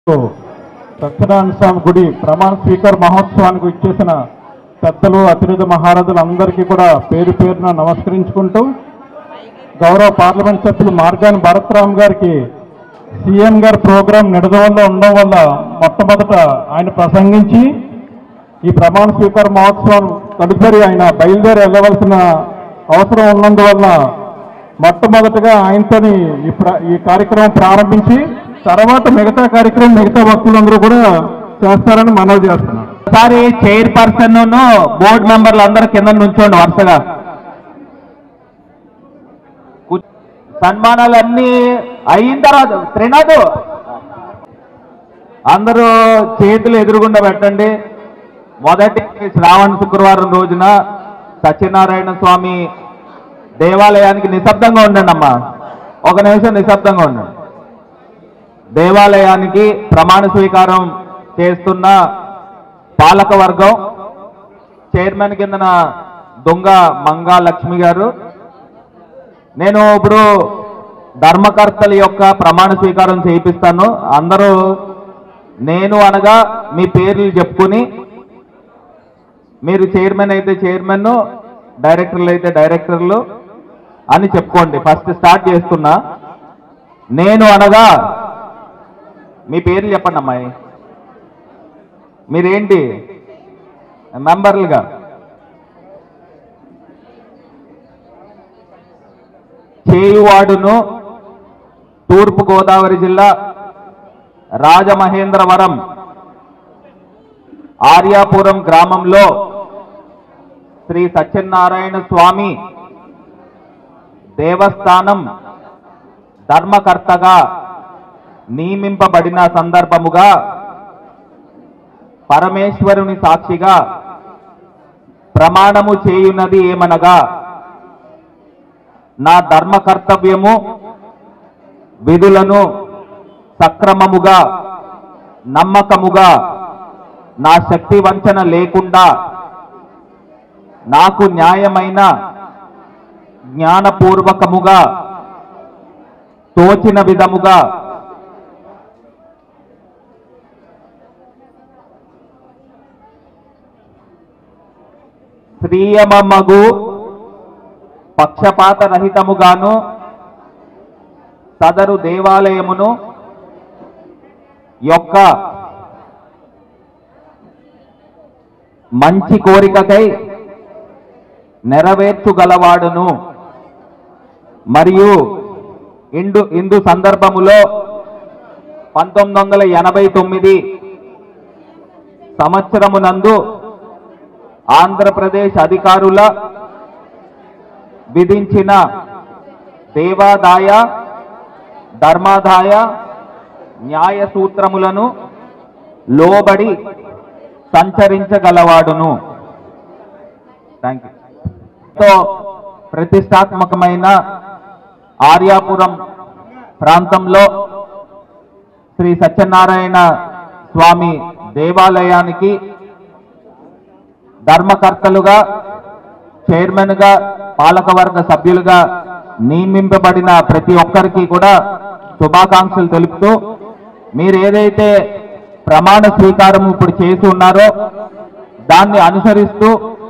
సత్యనారాయణ స్వామి గుడి ప్రమాణ స్వీకార మహోత్సవానికి ఇచ్చేసిన పెద్దలు అతిథి మహారాజులు అందరికీ కూడా పేరు పేరున నమస్కరించుకుంటూ గౌరవ పార్లమెంట్ సభ్యులు మార్గాని భరత్రామ్ గారికి సీఎం గారి ప్రోగ్రాం నిడదవల్లో ఉండడం వల్ల మొట్టమొదట ఆయన ప్రసంగించి ఈ ప్రమాణ స్వీకార మహోత్సవం తదుపరి ఆయన బయలుదేరి వెళ్ళవలసిన అవసరం ఉన్నందువల్ల మొట్టమొదటగా ఆయనతోని ఈ ప్ర- ఈ కార్యక్రమం ప్రారంభించి తర్వాత మిగతా కార్యక్రమం మిగతా భక్తులందరూ కూడా చేస్తారని మనవి చేస్తున్నాను ఒకసారి చైర్పర్సన్ బోర్డు మెంబర్లు అందరూ కింద నుంచోండి వరుసగా కు- సన్మానాలన్నీ అయిన తర్వాత త్రినాథ్ అందరూ చేతులు ఎదురుగుండా పెట్టండి మొదటి శ్రావణ శుక్రవారం రోజున సత్యనారాయణ స్వామి దేవాలయానికి నిశ్శబ్దంగా ఉండండి అమ్మా ఒక నిమిషం నిశ్శబ్దంగా ఉండండి దేవాలయానికి ప్రమాణ స్వీకారం చేస్తున్న పాలక వర్గం చైర్మన్ కిందన దొంగ మంగా లక్ష్మి గారు నేను ఇప్పుడు ధర్మకర్తల యొక్క ప్రమాణ స్వీకారం చేయిస్తాను అందరూ నేను అనగా మీ పేర్లు చెప్పుకుని మీరు చైర్మన్ అయితే చైర్మన్ డైరెక్టర్లు అయితే డైరెక్టర్లు అని చెప్పుకోండి ఫస్ట్ స్టార్ట్ చేస్తున్నా నేను అనగా మీ పేర్లు చెప్పండి అమ్మాయి మీరేంటి మెంబర్లుగా చేయువాడును తూర్పు గోదావరి జిల్లా రాజమహేంద్రవరం ఆర్యాపురం గ్రామంలో శ్రీ సత్యనారాయణ స్వామి దేవస్థానం ధర్మకర్తగా నియమింపబడిన సందర్భముగా పరమేశ్వరుని సాక్షిగా ప్రమాణము చేయున్నది ఏమనగా నా ధర్మ కర్తవ్యము విధులను సక్రమముగా నమ్మకముగా నా శక్తి వంచన లేకుండా నాకు న్యాయమైన జ్ఞానపూర్వకముగా తోచిన విధముగా శ్రీయమమగు పక్షపాత రహితముగాను సదరు దేవాలయమును యొక్క మంచి కోరికకై నెరవేర్చుగలవాడును మరియు ఇందు ఇందు సందర్భములో పంతొమ్మిది వందల ఎనభై తొమ్మిది సంవత్సరమునందు ఆంధ్రప్రదేశ్ అధికారుల విధించిన దేవాదాయ ధర్మాదాయ న్యాయ సూత్రములను లోబడి సంచరించగలవాడును థ్యాంక్ యూ ఎంతో ప్రతిష్టాత్మకమైన ఆర్యాపురం ప్రాంతంలో శ్రీ సత్యనారాయణ స్వామి దేవాలయానికి ధర్మకర్తలుగా చైర్మన్గా పాలకవర్గ సభ్యులుగా నియమింపబడిన ప్రతి ఒక్కరికి కూడా శుభాకాంక్షలు తెలుపుతూ మీరు ఏదైతే ప్రమాణ స్వీకారం ఇప్పుడు చేసి ఉన్నారో దాన్ని అనుసరిస్తూ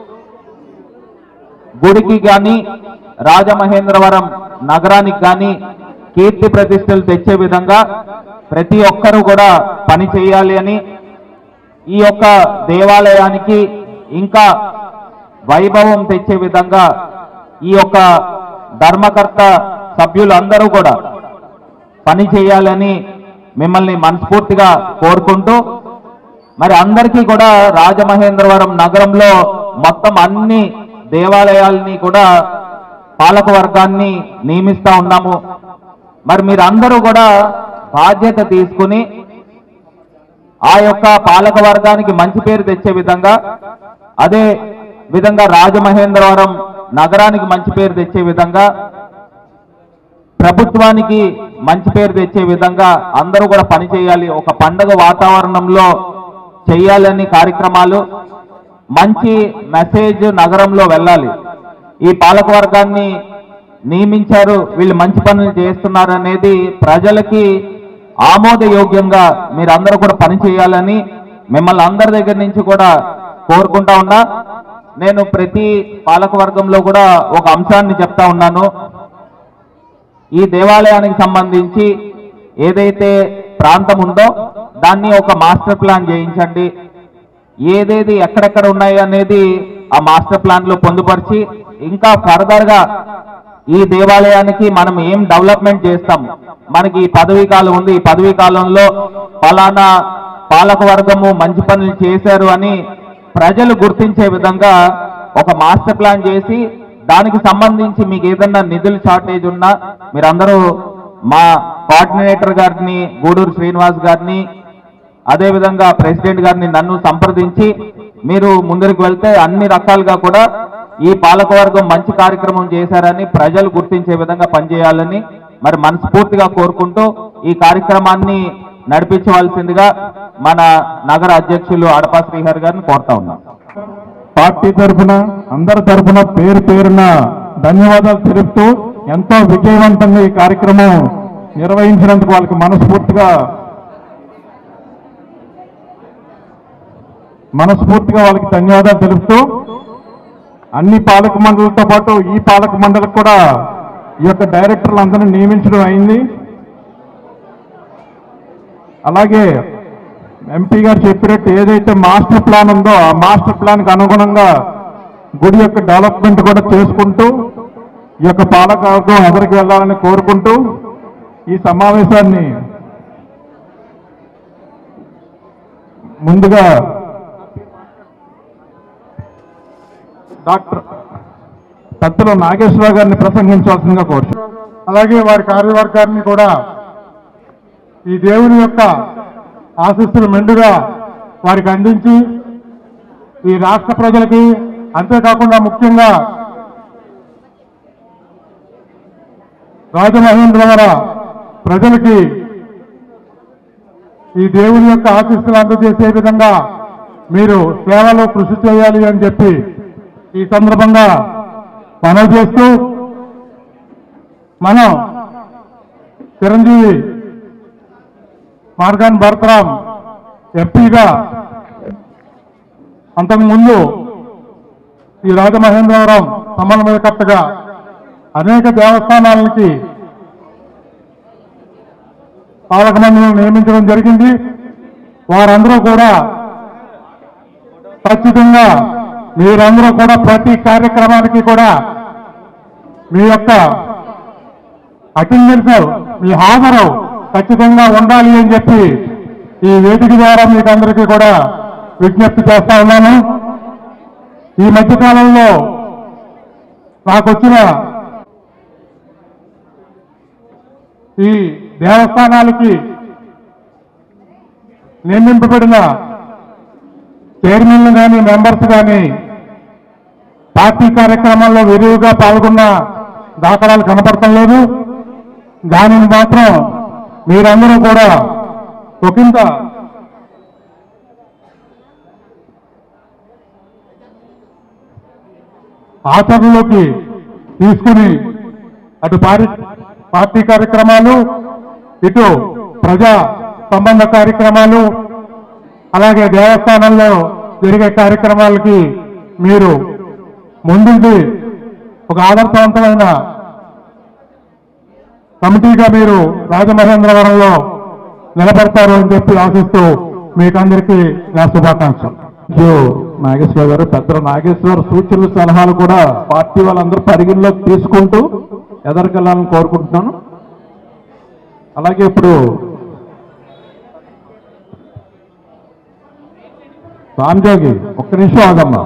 గుడికి కానీ రాజమహేంద్రవరం నగరానికి కానీ కీర్తి ప్రతిష్టలు తెచ్చే విధంగా ప్రతి ఒక్కరూ కూడా పని చేయాలి అని ఈ యొక్క దేవాలయానికి ఇంకా వైభవం తెచ్చే విధంగా ఈ యొక్క ధర్మకర్త సభ్యులందరూ కూడా పని చేయాలని మిమ్మల్ని మనస్ఫూర్తిగా కోరుకుంటూ మరి అందరికీ కూడా రాజమహేంద్రవరం నగరంలో మొత్తం అన్ని దేవాలయాల్ని కూడా పాలక వర్గాన్ని నియమిస్తా ఉన్నాము మరి మీరందరూ కూడా బాధ్యత తీసుకుని ఆ యొక్క పాలక వర్గానికి మంచి పేరు తెచ్చే విధంగా అదే విధంగా రాజమహేంద్రవరం నగరానికి మంచి పేరు తెచ్చే విధంగా ప్రభుత్వానికి మంచి పేరు తెచ్చే విధంగా అందరూ కూడా పనిచేయాలి ఒక పండగ వాతావరణంలో చేయాలని కార్యక్రమాలు మంచి మెసేజ్ నగరంలో వెళ్ళాలి ఈ పాలక వర్గాన్ని నియమించారు వీళ్ళు మంచి పనులు చేస్తున్నారు అనేది ప్రజలకి ఆమోదయోగ్యంగా మీరందరూ కూడా పని చేయాలని మిమ్మల్ని అందరి దగ్గర నుంచి కూడా కోరుకుంటా ఉన్నా నేను ప్రతి పాలక వర్గంలో కూడా ఒక అంశాన్ని చెప్తా ఉన్నాను ఈ దేవాలయానికి సంబంధించి ఏదైతే ప్రాంతం ఉందో దాన్ని ఒక మాస్టర్ ప్లాన్ చేయించండి ఏదేది ఎక్కడెక్కడ ఉన్నాయి అనేది ఆ మాస్టర్ ప్లాన్ లో పొందుపరిచి ఇంకా ఫర్దర్ గా ఈ దేవాలయానికి మనం ఏం డెవలప్మెంట్ చేస్తాం మనకి ఈ పదవీ కాలం ఉంది ఈ పదవీ కాలంలో ఫలానా పాలక వర్గము మంచి పనులు చేశారు అని ప్రజలు గుర్తించే విధంగా ఒక మాస్టర్ ప్లాన్ చేసి దానికి సంబంధించి మీకు ఏదన్నా నిధులు షార్టేజ్ ఉన్నా మీరందరూ మా కోఆర్డినేటర్ గారిని గూడూరు శ్రీనివాస్ గారిని అదే విధంగా ప్రెసిడెంట్ గారిని నన్ను సంప్రదించి మీరు ముందరికి వెళ్తే అన్ని రకాలుగా కూడా ఈ పాలకవర్గం మంచి కార్యక్రమం చేశారని ప్రజలు గుర్తించే విధంగా పనిచేయాలని మరి మనస్ఫూర్తిగా కోరుకుంటూ ఈ కార్యక్రమాన్ని నడిపించవలసిందిగా మన నగర అధ్యక్షులు అడపా శ్రీహరి గారిని కోరుతా ఉన్నాం పార్టీ తరఫున అందరి తరఫున పేరు పేరున ధన్యవాదాలు తెలుపుతూ ఎంతో విజయవంతంగా ఈ కార్యక్రమం నిర్వహించినందుకు వాళ్ళకి మనస్ఫూర్తిగా మనస్ఫూర్తిగా వాళ్ళకి ధన్యవాదాలు తెలుపుతూ అన్ని పాలక మండలితో పాటు ఈ పాలక మండలికి కూడా ఈ యొక్క డైరెక్టర్లు అందరినీ నియమించడం అయింది అలాగే ఎంపీ గారు చెప్పినట్టు ఏదైతే మాస్టర్ ప్లాన్ ఉందో ఆ మాస్టర్ ప్లాన్ కి అనుగుణంగా గుడి యొక్క డెవలప్మెంట్ కూడా చేసుకుంటూ ఈ యొక్క పాలకవర్గం ఎదురికి వెళ్ళాలని కోరుకుంటూ ఈ సమావేశాన్ని ముందుగా డాక్టర్ పెద్దలు నాగేశ్వరరావు గారిని ప్రసంగించవలసిందిగా కోరుతున్నాను అలాగే వారి కార్యవర్గాన్ని కూడా ఈ దేవుని యొక్క ఆశీస్సులు మెండుగా వారికి అందించి ఈ రాష్ట్ర ప్రజలకి అంతేకాకుండా ముఖ్యంగా రాజమహేంద్రవర ప్రజలకి ఈ దేవుని యొక్క ఆశీస్సులు అందజేసే విధంగా మీరు సేవలో కృషి చేయాలి అని చెప్పి ఈ సందర్భంగా మనవి చేస్తూ మనం చిరంజీవి మార్గాన్ భరతరాం ఎంపీగా అంతకుముందు ఈ రాజమహేంద్రవరం సమన్వయకర్తగా అనేక దేవస్థానాలకి పాలక మండలిని నియమించడం జరిగింది వారందరూ కూడా ఖచ్చితంగా మీరందరూ కూడా ప్రతి కార్యక్రమానికి కూడా మీ యొక్క అటెండెన్స్ మీ హాజరు ఖచ్చితంగా ఉండాలి అని చెప్పి ఈ వేదిక ద్వారా మీకు అందరికీ కూడా విజ్ఞప్తి చేస్తా ఉన్నాను ఈ మధ్య కాలంలో నాకు వచ్చిన ఈ దేవస్థానాలకి నియమింపబడిన చైర్మన్లు కానీ మెంబర్స్ కానీ పార్టీ కార్యక్రమాల్లో విరివిగా పాల్గొన్న దాఖలాలు కనపడటం లేదు దానిని మాత్రం మీరందరూ కూడా ఒకంత ఆచరణలోకి తీసుకుని అటు పారి పార్టీ కార్యక్రమాలు ఇటు ప్రజా సంబంధ కార్యక్రమాలు అలాగే దేవస్థానంలో జరిగే కార్యక్రమాలకి మీరు ముందుండి ఒక ఆదర్శవంతమైన కమిటీగా మీరు రాజమహేంద్రవరంలో నిలబడతారు అని చెప్పి ఆశిస్తూ మీకందరికీ నా శుభాకాంక్షలు థ్యాంక్ యూ నాగేశ్వర గారు పెద్దల నాగేశ్వర సూచనలు సలహాలు కూడా పార్టీ వాళ్ళందరూ పరిగణలోకి తీసుకుంటూ ఎదరికెళ్ళాలని కోరుకుంటున్నాను అలాగే ఇప్పుడు రామ్జోగి ఒక్క నిమిషం ఆగమ్మా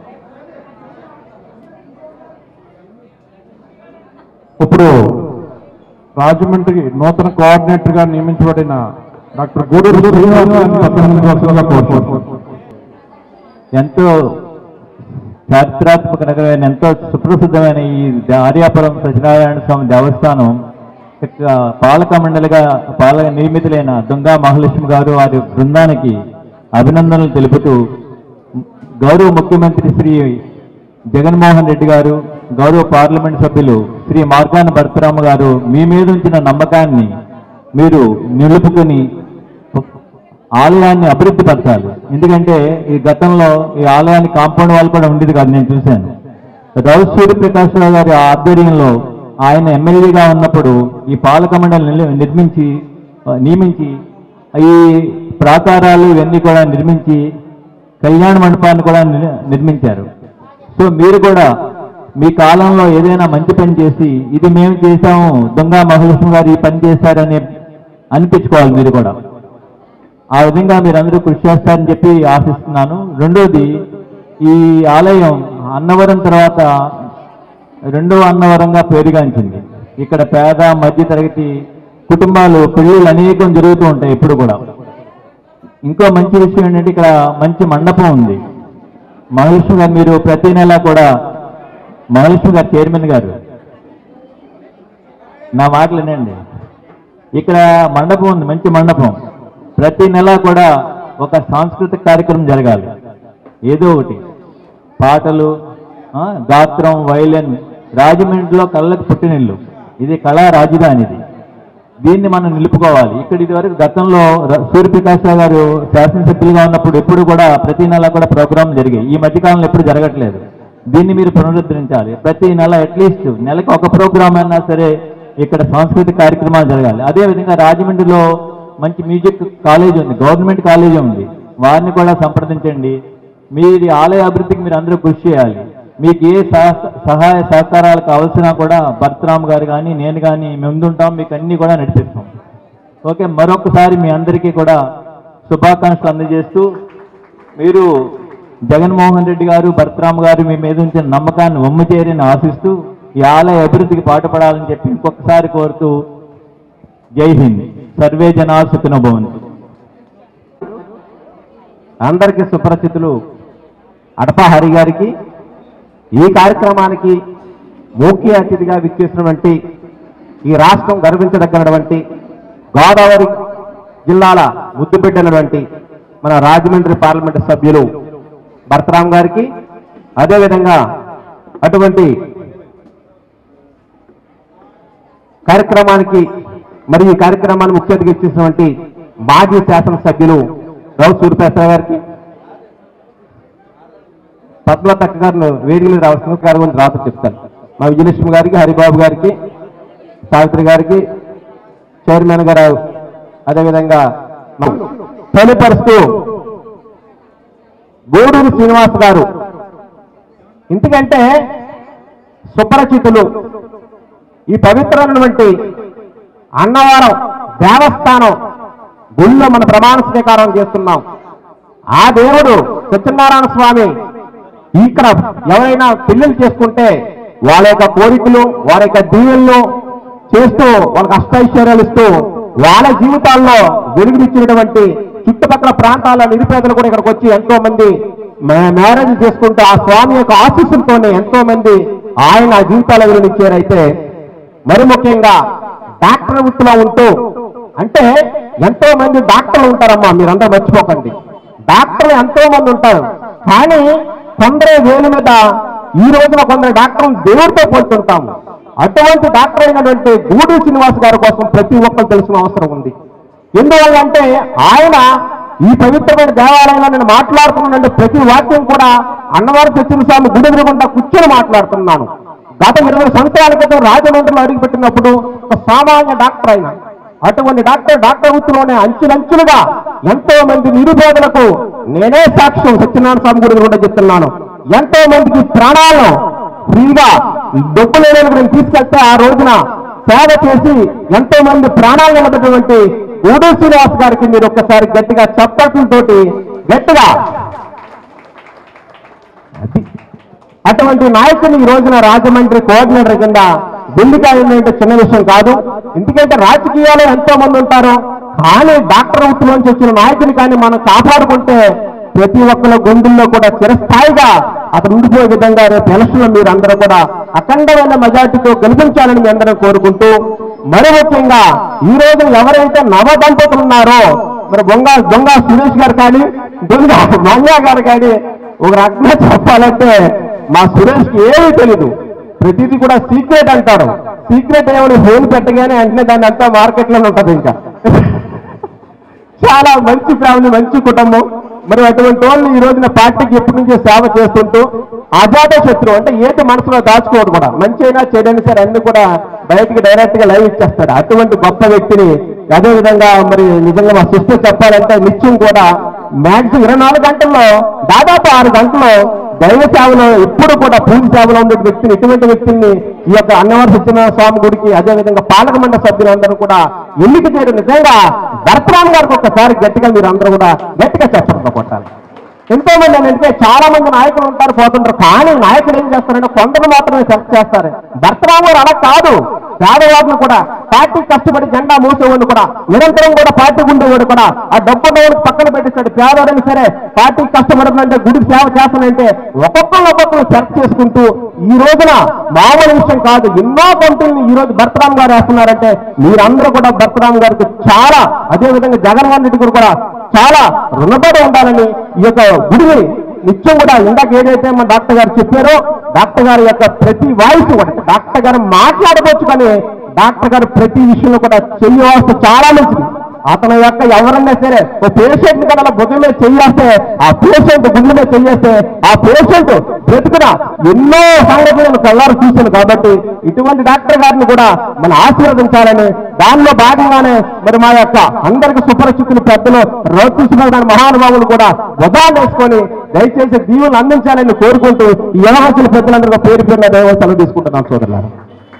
ఇప్పుడు రాజమండ్రి నూతన కోఆర్డినేటర్ గా నియమించబడిన డాక్టర్ గూడూరు శ్రీనివాస్ గారిని ప్రసంగించవలసిందిగా కోరుకుంటున్నాను ఎంతో చారిత్రాత్మక నగరమైన ఎంతో సుప్రసిద్ధమైన ఈ ఆర్యాపురం సత్యనారాయణ స్వామి దేవస్థానం యొక్క పాలక మండలిగా పాలక నియమితులైన దుంగా మహాలక్ష్మి గారు వారి బృందానికి అభినందనలు తెలుపుతూ గౌరవ ముఖ్యమంత్రి శ్రీ జగన్మోహన్ రెడ్డి గారు గౌరవ పార్లమెంట్ సభ్యులు శ్రీ మార్గాన భరతరామ గారు మీ మీద ఉంచిన నమ్మకాన్ని మీరు నిలుపుకొని ఆలయాన్ని అభివృద్ధి పరచాలి ఎందుకంటే ఈ గతంలో ఈ ఆలయాన్ని కాంపౌండ్ వాళ్ళు కూడా ఉండేది కాదు నేను చూశాను రౌ సూర్యప్రకాశ్రావు గారి ఆధ్వర్యంలో ఆయన ఎమ్మెల్యేగా ఉన్నప్పుడు ఈ పాలక మండలి నిల- నిర్మించి ఆ, నియమించి ఈ ప్రాకారాలు ఇవన్నీ కూడా నిర్మించి కళ్యాణ మండపాన్ని కూడా నిర్- నిర్మించారు సో మీరు కూడా మీ కాలంలో ఏదైనా మంచి పని చేసి ఇది మేము చేశాము దొంగ మహాలక్ష్మి గారు ఈ పని చేశారని అనిపించుకోవాలి మీరు కూడా ఆ విధంగా మీరందరూ కృషి చేస్తారని చెప్పి ఆశిస్తున్నాను రెండోది ఈ ఆలయం అన్నవరం తర్వాత రెండవ అన్నవరంగా పేరుగాంచింది ఇక్కడ పేద మధ్య తరగతి కుటుంబాలు పెళ్ళిళ్ళు అనేకం జరుగుతూ ఉంటాయి ఎప్పుడు కూడా ఇంకో మంచి విషయం ఏంటంటే ఇక్కడ మంచి మండపం ఉంది మహాలక్ష్మి గారు మీరు ప్రతి నెల కూడా మహాలక్ష్మి గారు చైర్మన్ గారు నా మాటలు వినండి ఇక్కడ మండపం ఉంది మంచి మండపం ప్రతి నెల కూడా ఒక సాంస్కృతిక కార్యక్రమం జరగాలి ఏదో ఒకటి పాటలు ఆ, గాత్రం వైలెన్ రాజమండ్రిలో కళ్ళకు పుట్టినిల్లు ఇది కళా రాజధానిది దీన్ని మనం నిలుపుకోవాలి ఇక్కడ ఇదివరకు గతంలో ర- సూర్యప్రకాశ్ రావు గారు శాసనసభ్యులుగా ఉన్నప్పుడు ఎప్పుడు కూడా ప్రతి నెల కూడా ప్రోగ్రాం జరిగాయి ఈ మధ్యకాలంలో ఎప్పుడు జరగట్లేదు దీన్ని మీరు పునరుద్ధరించాలి ప్రతి నెల అట్లీస్ట్ నెలకు ఒక ప్రోగ్రామ్ అయినా సరే ఇక్కడ సాంస్కృతిక కార్యక్రమాలు జరగాలి అదే విధంగా రాజమండ్రిలో మంచి మ్యూజిక్ కాలేజ్ ఉంది గవర్నమెంట్ కాలేజ్ ఉంది వారిని కూడా సంప్రదించండి మీరు ఈ ఆలయ అభివృద్ధికి మీరు అందరూ కృషి చేయాలి మీకు ఏ సహ- సహాయ సహకారాలు కావాల్సినా కూడా భరతరామ్ గారు కానీ నేను కానీ ముందుంటాం మీకు అన్ని కూడా నడిపిస్తాం ఓకే మరొకసారి మీ అందరికీ కూడా శుభాకాంక్షలు అందజేస్తూ మీరు జగన్మోహన్ రెడ్డి గారు భరతరామ్ గారు మీ మీద ఉంచిన నమ్మకాన్ని ఒమ్ము చేరని ఆశిస్తూ ఈ ఆలయ అభివృద్ధికి పాటుపడాలని చెప్పి ఇంకొకసారి కోరుతూ జై హింద్ సర్వే జనా సుఖినభవంతు అందరికీ సుపరిచితులు అడపా హరి గారికి ఈ కార్యక్రమానికి ముఖ్య అతిథిగా విచ్చేసినటువంటి ఈ రాష్ట్రం గర్వించదగినటువంటి గోదావరి జిల్లాల ముద్దుబిడ్డనటువంటి మన రాజమండ్రి పార్లమెంటు సభ్యులు భరతరామ్ గారికి అదేవిధంగా అటువంటి కార్యక్రమానికి మరి ఈ కార్యక్రమాన్ని ముఖ్య అతిథిగా ఇచ్చేసినటువంటి మాజీ శాసనసభ్యులు రౌ సూర్యప్రసాద్ గారికి పద్మలతక్క గారిని వేదిక మీద రావాల్సిన గారి గురించి రాత చెప్తాను మా విజయలక్ష్మి గారికి హరిబాబు గారికి సావిత్రి గారికి చైర్మన్ గారు అదేవిధంగా మా- తెలియపరుస్తూ గూడూరు శ్రీనివాస్ గారు ఎందుకంటే సుపరిచితులు ఈ పవిత్రమైనటువంటి అన్నవరం దేవస్థానం గుళ్ళో మన ప్రమాణ స్వీకారం చేస్తున్నాం ఆ దేవుడు సత్యనారాయణ స్వామి ఇక్కడ ఎవరైనా పెళ్లిళ్ళు చేసుకుంటే వాళ్ళ యొక్క కోరికలు వారి యొక్క దీవెనలు చేస్తూ వాళ్ళకి అష్టైశ్వర్యాలు ఇస్తూ వాళ్ళ జీవితాల్లో వెలుగునిచ్చినటువంటి చుట్టుపక్కల ప్రాంతాల నిరుపేదలు కూడా ఇక్కడికి వచ్చి ఎంతో మంది మ్యా- మ్యారేజ్ చేసుకుంటూ ఆ స్వామి యొక్క ఆశీస్సులతోనే ఎంతో మంది ఆయన జీవితాల వెలుగునిచ్చారైతే మరి ముఖ్యంగా డాక్టర్ వృత్తిలో ఉంటూ అంటే ఎంతో మంది డాక్టర్లు ఉంటారమ్మా మీరందరూ మర్చిపోకండి డాక్టర్లు ఎంతో మంది ఉంటారు కానీ కొందరు వేలు మీద ఈ రోజున కొందరు డాక్టర్లు దేవుడితో పోల్చుంటాము అటువంటి డాక్టర్ అయినటువంటి గూడు శ్రీనివాస్ గారి కోసం ప్రతి ఒక్కరు తెలిసిన అవసరం ఉంది ఎందువల్ల అంటే ఆయన ఈ పవిత్రమైన దేవాలయంలో నేను మాట్లాడుతున్నానంటే ప్రతి వాక్యం కూడా అన్నవారు తెచ్చిన స్వామి గుడి ఎదురుగుండా కూర్చొని మాట్లాడుతున్నాను గత ఇరవై సంవత్సరాల క్రితం రాజమండ్రిలో అడుగుపెట్టినప్పుడు ఒక సామాన్య డాక్టర్ అయిన అటువంటి డాక్టర్ డాక్టర్ వృత్తిలోనే అంచులంచులుగా ఎంతో మంది నిరుపేదలకు నేనే సాక్ష్యం సత్యనారాయణ స్వామి గురించి కూడా చెప్తున్నాను ఎంతో మందికి ప్రాణాలను ఫ్రీగా డబ్బు లేని నేను తీసుకెళ్తే ఆ రోజున సేవ చేసి ఎంతో మంది ప్రాణాలు నిలబెట్టినటువంటి ఊడు శ్రీనివాస్ గారికి మీరు ఒక్కసారి గట్టిగా చప్పట్లతోటి గట్టిగా అది అటువంటి నాయకుని ఈ రోజున రాజమండ్రి కోఆర్డినేటర్ కింద బిల్లుకాయ అంటే చిన్న విషయం కాదు ఎందుకంటే రాజకీయాలు ఎంతో మంది ఉంటారు కానీ డాక్టర్ వృత్తిలోంచి వచ్చిన నాయకుని కానీ మనం కాపాడుకుంటే ప్రతి ఒక్కరి గుండెల్లో కూడా చిరస్థాయిగా అతను ఉండిపోయే విధంగా రేపు ఎలక్షన్లో మీరు అందరూ కూడా అఖండమైన మెజార్టీతో గెలిపించాలని మీ అందరం కోరుకుంటూ మరి ముఖ్యంగా ఈ రోజు ఎవరైతే నవ దంపతులు ఉన్నారో మరి దొంగ దొంగ సురేష్ గారు కానీ దొంగ మంగా గారు కానీ ఒక రకంగా చెప్పాలంటే మా సురేష్కి ఏమీ తెలీదు ప్రతిదీ కూడా సీక్రెట్ అంటారు సీక్రెట్ ఏమైనా ఫోన్ పెట్టగానే వెంటనే దాన్ని అంతా మార్కెట్లోనే ఉంటుంది ఇంకా చాలా మంచి ఫ్యామిలీ మంచి కుటుంబం మరి అటువంటి వాళ్ళు ఈ రోజున పార్టీకి ఎప్పటి నుంచో సేవ చేస్తుంటూ అజాత శత్రువు అంటే ఏది మనసులో దాచుకోవడం కూడా మంచి అయినా చెడైనా సరే అన్ని కూడా బయటికి డైరెక్ట్ గా లైవ్ ఇచ్చేస్తాడు అటువంటి గొప్ప వ్యక్తిని అదే విధంగా మరి నిజంగా మా సిస్టర్ చెప్పాలంటే నిత్యం కూడా మ్యాక్సిమం ఇరవై నాలుగు గంటల్లో దాదాపు ఆరు గంటల్లో దైవ సేవలో ఎప్పుడు కూడా పూజ సేవలో ఉండే వ్యక్తిని ఇటువంటి వ్యక్తిని ఈ యొక్క అన్నవర సత్యనారాయణ స్వామి గుడికి అదేవిధంగా పాలక మండలి సభ్యులందరూ కూడా ఎన్నిక చేయడం నిజంగా భరతరామ్ గారికి ఒక్కసారి గట్టిగా మీరు అందరూ కూడా గట్టిగా చెప్పడంతో కొట్టాలి ఎంతో మంది ఏంటంటే చాలా మంది నాయకులు ఉంటారు పోతుంటారు కానీ నాయకులు ఏం చేస్తారంటే కొందరు మాత్రమే సెలెక్ట్ చేస్తారు భర్తరాము గారు అలా కాదు పేదవాడిని కూడా పార్టీ కష్టపడి జెండా మూసేవాడిని కూడా నిరంతరం కూడా పార్టీ ఉండేవాడు కూడా ఆ డబ్బు ఉన్నవాడికి పక్కన పెట్టేస్తాడు పేదవాడని సరే పార్టీ కష్టపడుతుందంటే గుడికి సేవ చేస్తానంటే ఒక్కొక్కరు ఒక్కొక్కరు సెలెక్ట్ చేసుకుంటూ ఈ రోజున మామూలు విషయం కాదు ఎన్నో కంపెనీలు ఈ రోజు భర్తరామ్ గారు వేస్తున్నారంటే మీరందరూ కూడా భర్తరామ్ గారికి చాలా అదే విధంగా జగన్మోహన్ రెడ్డి గారు కూడా చాలా రుణపడి ఉండాలని ఈ యొక్క గుడిని నిత్యం కూడా ఇందాక ఏదైతే మన డాక్టర్ గారు చెప్పారో డాక్టర్ గారి యొక్క ప్రతి వాయిస్ కూడా డాక్టర్ గారు మాట్లాడుకోవచ్చు కానీ డాక్టర్ గారు ప్రతి విషయంలో కూడా చెయ్యవలసి చాలా మంచిది అతని యొక్క ఎవరన్నా సరే ఓ పేషెంట్ కూడా అలా భుజం మీద చెయ్యేస్తే ఆ పేషెంట్ గుండె మీద చెయ్యేస్తే ఆ పేషెంట్ బ్రతుకున ఎన్నో సంఘటనలు కళ్ళారు చూశాను కాబట్టి ఇటువంటి డాక్టర్ గారిని కూడా మనం ఆశీర్వదించాలని దానిలో భాగంగానే మరి మా యొక్క అందరికి సుపరిచితులు పెద్దలు రోడ్డు మహానుభావులు కూడా ఉదాహరణ వేసుకొని దయచేసి దీవులు అందించాలని కోరుకుంటూ ఈ యవహాసుల పెద్దలందరూ పేరు పేరున దైవం సెలవు తీసుకుంటున్నాం సోదరులారా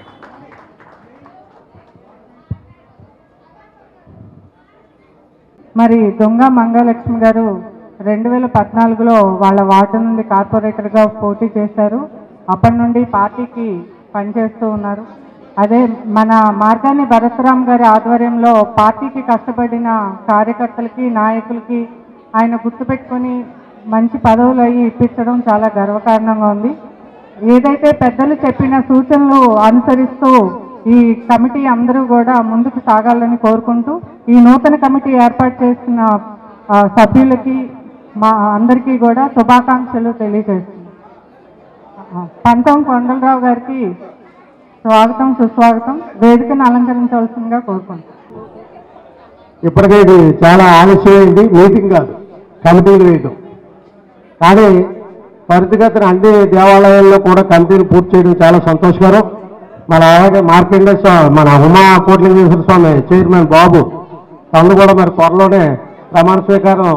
మరి దొంగ మంగళలక్ష్మి గారు రెండు వేల పద్నాలుగులో వాళ్ళ వార్డు నుండి కార్పొరేటర్గా పోటీ చేశారు అప్పటి నుండి పార్టీకి పనిచేస్తూ ఉన్నారు అదే మన మార్గాని భరతరామ్ గారి ఆధ్వర్యంలో పార్టీకి కష్టపడిన కార్యకర్తలకి నాయకులకి ఆయన గుర్తుపెట్టుకొని మంచి పదవులు అయ్యి ఇప్పించడం చాలా గర్వకారణంగా ఉంది ఏదైతే పెద్దలు చెప్పిన సూచనలు అనుసరిస్తూ ఈ కమిటీ అందరూ కూడా ముందుకు సాగాలని కోరుకుంటూ ఈ నూతన కమిటీ ఏర్పాటు చేసిన ఆ, సభ్యులకి మా అందరికీ కూడా శుభాకాంక్షలు తెలియజేస్తుంది ఆ, పంతం కొండలరావు గారికి స్వాగతం సుస్వాగతం వేదికను అలంకరించవలసిందిగా కోరుకుంటున్నాను ఇప్పటికే ఇది చాలా ఆలస్యమైంది మీటింగ్ కాదు కమిటీలు వేయడం కానీ త్వరితగతిన అన్ని దేవాలయాల్లో కూడా కమిటీలు పూర్తి చేయడం చాలా సంతోషకరం మన అలాగే మార్కెండ స్వామి మన ఉమా కోట్లింగేశ్వర స్వామి చైర్మన్ బాబు తను కూడా మరి త్వరలోనే ప్రమాణ స్వీకారం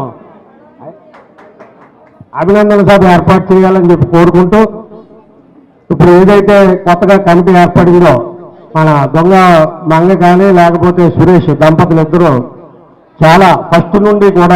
అభినందన సభ ఏర్పాటు చేయాలని చెప్పి కోరుకుంటూ ఇప్పుడు ఏదైతే కొత్తగా కమిటీ ఏర్పడిందో మన దొంగ మంగ కానీ లేకపోతే సురేష్ దంపతులు ఇద్దరు చాలా ఫస్ట్ నుండి కూడా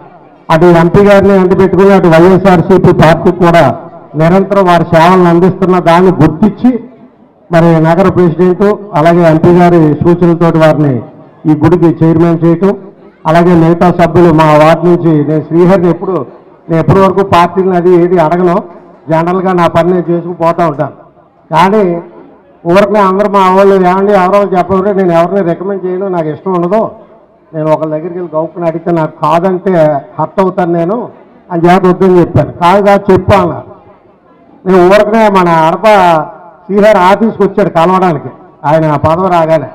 అటు ఎంపీ గారిని అంటి పెట్టుకుని అటు వైఎస్ఆర్సీపీ పార్టీకి కూడా నిరంతరం వారి సేవలను అందిస్తున్న దాన్ని గుర్తించి మరి నగర ప్రెసిడెంట్ అలాగే ఎంపీ గారి సూచనలతోటి వారిని ఈ గుడికి చైర్మన్ చేయటం అలాగే మిగతా సభ్యులు మా వార్డు నుంచి నేను శ్రీహరిని ఎప్పుడు నేను ఎప్పటి వరకు పార్టీని అది ఏది అడగను జనరల్గా నా పని నేను చేసుకుని పోతూ ఉంటాను కానీ ఊరికనే అందరూ మా వాళ్ళు ఏమండి ఎవరో చెప్పరు నేను ఎవరిని రికమెండ్ చేయను నాకు ఇష్టం ఉండదు నేను ఒకళ్ళ దగ్గరికి వెళ్ళి గౌక్కుని అడిగితే నాకు కాదంటే హర్ట్ అవుతాను నేను అని చేత వద్దని చెప్పాను కాదు కాదు చెప్పు అన్నారు నేను ఊరకనే మన అడప శ్రీహరి ఆఫీస్కి వచ్చాడు కలవడానికి ఆయన పదవి రాగానే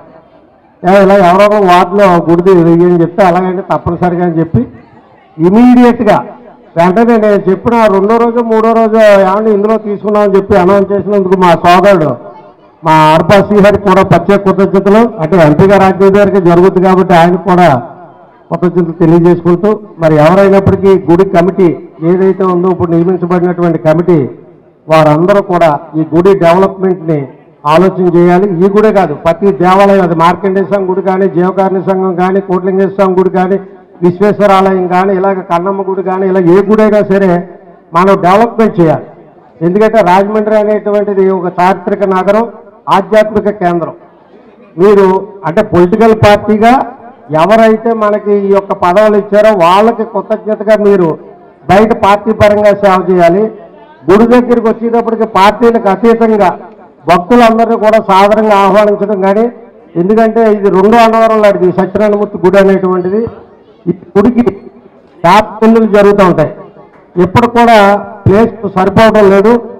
ఏ ఇలా ఎవరో ఒక వార్డులో గుడిది వెయ్యి అని చెప్తే అలాగంటే తప్పనిసరిగా అని చెప్పి ఇమీడియట్గా వెంటనే నేను చెప్పిన రెండో రోజు మూడో రోజు ఏమంటే ఇందులో తీసుకున్నామని చెప్పి అనౌన్స్ చేసినందుకు మా సోదరుడు మా అర్పా శ్రీహరి కూడా ప్రత్యేక కృతజ్ఞతలు అంటే ఎంపీ గారు ఆజ్ఞ గారికి జరుగుతుంది కాబట్టి ఆయనకు కూడా కృతజ్ఞతలు తెలియజేసుకుంటూ మరి ఎవరైనప్పటికీ గుడి కమిటీ ఏదైతే ఉందో ఇప్పుడు నియమించబడినటువంటి కమిటీ వారందరూ కూడా ఈ గుడి డెవలప్మెంట్ని ఆలోచన చేయాలి ఈ గుడే కాదు ప్రతి దేవాలయం అది మార్కండేయ స్వామి గుడి కానీ జీవకారుణ్య సంఘం కానీ కోట్లింగేశ్వర స్వామి గుడి కానీ విశ్వేశ్వర ఆలయం కానీ ఇలాగ కన్నమ్మ గుడి కానీ ఇలా ఏ గుడైనా సరే మనం డెవలప్మెంట్ చేయాలి ఎందుకంటే రాజమండ్రి అనేటువంటిది ఒక చారిత్రక నగరం ఆధ్యాత్మిక కేంద్రం మీరు అంటే పొలిటికల్ పార్టీగా ఎవరైతే మనకి ఈ యొక్క పదవులు ఇచ్చారో వాళ్ళకి కృతజ్ఞతగా మీరు బయట పార్టీ పరంగా సేవ చేయాలి గుడి దగ్గరికి వచ్చేటప్పటికి పార్టీలకు అతీతంగా భక్తులందరినీ కూడా సాధారణంగా ఆహ్వానించడం కానీ ఎందుకంటే ఇది రెండో అన్నవరం లాంటిది ఈ సత్యనారాయణమూర్తి గుడి అనేటువంటిది ఈ గుడికి యాప్ పెళ్ళిళ్ళు జరుగుతూ ఉంటాయి ఎప్పుడు కూడా ప్లేస్ సరిపోవడం లేదు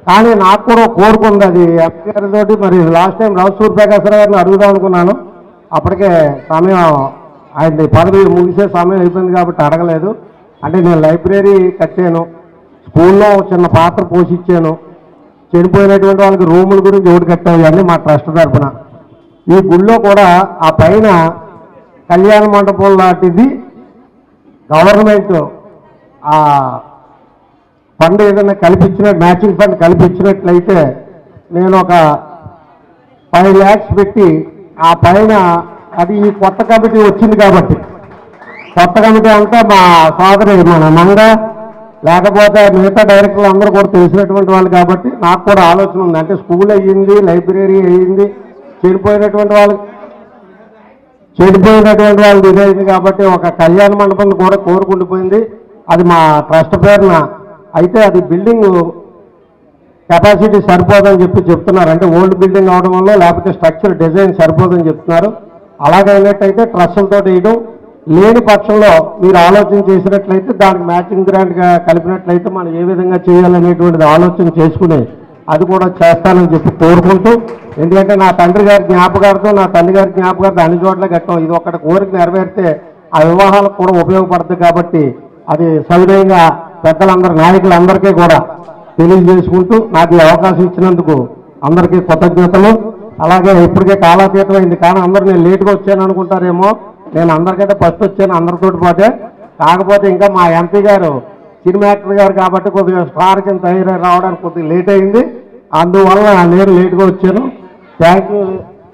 కానీ నాకు కూడా ఒక కోరిక ఉంది అది ఎంపీ గారితోటి మరి లాస్ట్ టైం రావు ప్రకాశ్వర గారిని అడుగుదాం అనుకున్నాను అప్పటికే సమయం ఆయన పదవి ముగిసే సమయం అయిపోయింది కాబట్టి అడగలేదు అంటే నేను లైబ్రరీ కట్టాను స్కూల్లో ఒక చిన్న పాత్ర పోషించాను చనిపోయినటువంటి వాళ్ళకి రూముల గురించి ఒకటి కట్టాను ఇవన్నీ మా ట్రస్ట్ తరఫున ఈ గుళ్ళో కూడా ఆ పైన కళ్యాణ మండపం లాంటిది గవర్నమెంట్ ఆ ఫండ్ ఏదైనా కల్పించిన మ్యాచింగ్ ఫండ్ కల్పించినట్లయితే నేను ఒక ఫైవ్ ల్యాక్స్ పెట్టి ఆ పైన అది ఈ కొత్త కమిటీ వచ్చింది కాబట్టి కొత్త కమిటీ అంతా మా సోదరి మన మంగ లేకపోతే మిగతా డైరెక్టర్లు అందరూ కూడా తెలిసినటువంటి వాళ్ళు కాబట్టి నాకు కూడా ఆలోచన ఉంది అంటే స్కూల్ అయ్యింది లైబ్రరీ అయ్యింది చనిపోయినటువంటి వాళ్ళు చెడిపోయినటువంటి వాళ్ళది ఇదైంది కాబట్టి ఒక కళ్యాణ మండపం కూడా కోరుకుండిపోయింది అది మా ట్రస్ట్ పేరున అయితే అది బిల్డింగ్ కెపాసిటీ సరిపోదని చెప్పి చెప్తున్నారు అంటే ఓల్డ్ బిల్డింగ్ అవడం వల్ల లేకపోతే స్ట్రక్చర్ డిజైన్ సరిపోదని చెప్తున్నారు అలాగైనట్టయితే ట్రస్టులతో వేయడం లేని పక్షంలో మీరు ఆలోచన చేసినట్లయితే దానికి మ్యాచింగ్ గ్రాంట్గా కలిపినట్లయితే మనం ఏ విధంగా చేయాలనేటువంటిది ఆలోచన చేసుకుని అది కూడా చేస్తానని చెప్పి కోరుకుంటూ ఎందుకంటే నా తండ్రి గారి జ్ఞాపకార్థం నా తల్లి గారి జ్ఞాపకార్థం అన్ని చోట్ల కట్టాం ఇది ఒక్కటి కోరిక నెరవేరితే ఆ వివాహాలకు కూడా ఉపయోగపడుతుంది కాబట్టి అది సవినయంగా పెద్దలందరూ నాయకులందరికీ కూడా తెలియజేసుకుంటూ నాకు ఈ అవకాశం ఇచ్చినందుకు అందరికీ కృతజ్ఞతలు అలాగే ఇప్పటికే కాలాతీతం అయింది కానీ అందరూ నేను లేట్గా వచ్చాను అనుకుంటారేమో నేను అందరికంటే ఫస్ట్ వచ్చాను అందరితోటి పాటే కాకపోతే ఇంకా మా ఎంపీ గారు సినిమా యాక్టర్ గారు కాబట్టి కొద్దిగా స్టార్ కింద తయారై రావడానికి కొద్దిగా లేట్ అయింది అందువల్ల నేను లేట్గా వచ్చాను థ్యాంక్ యూ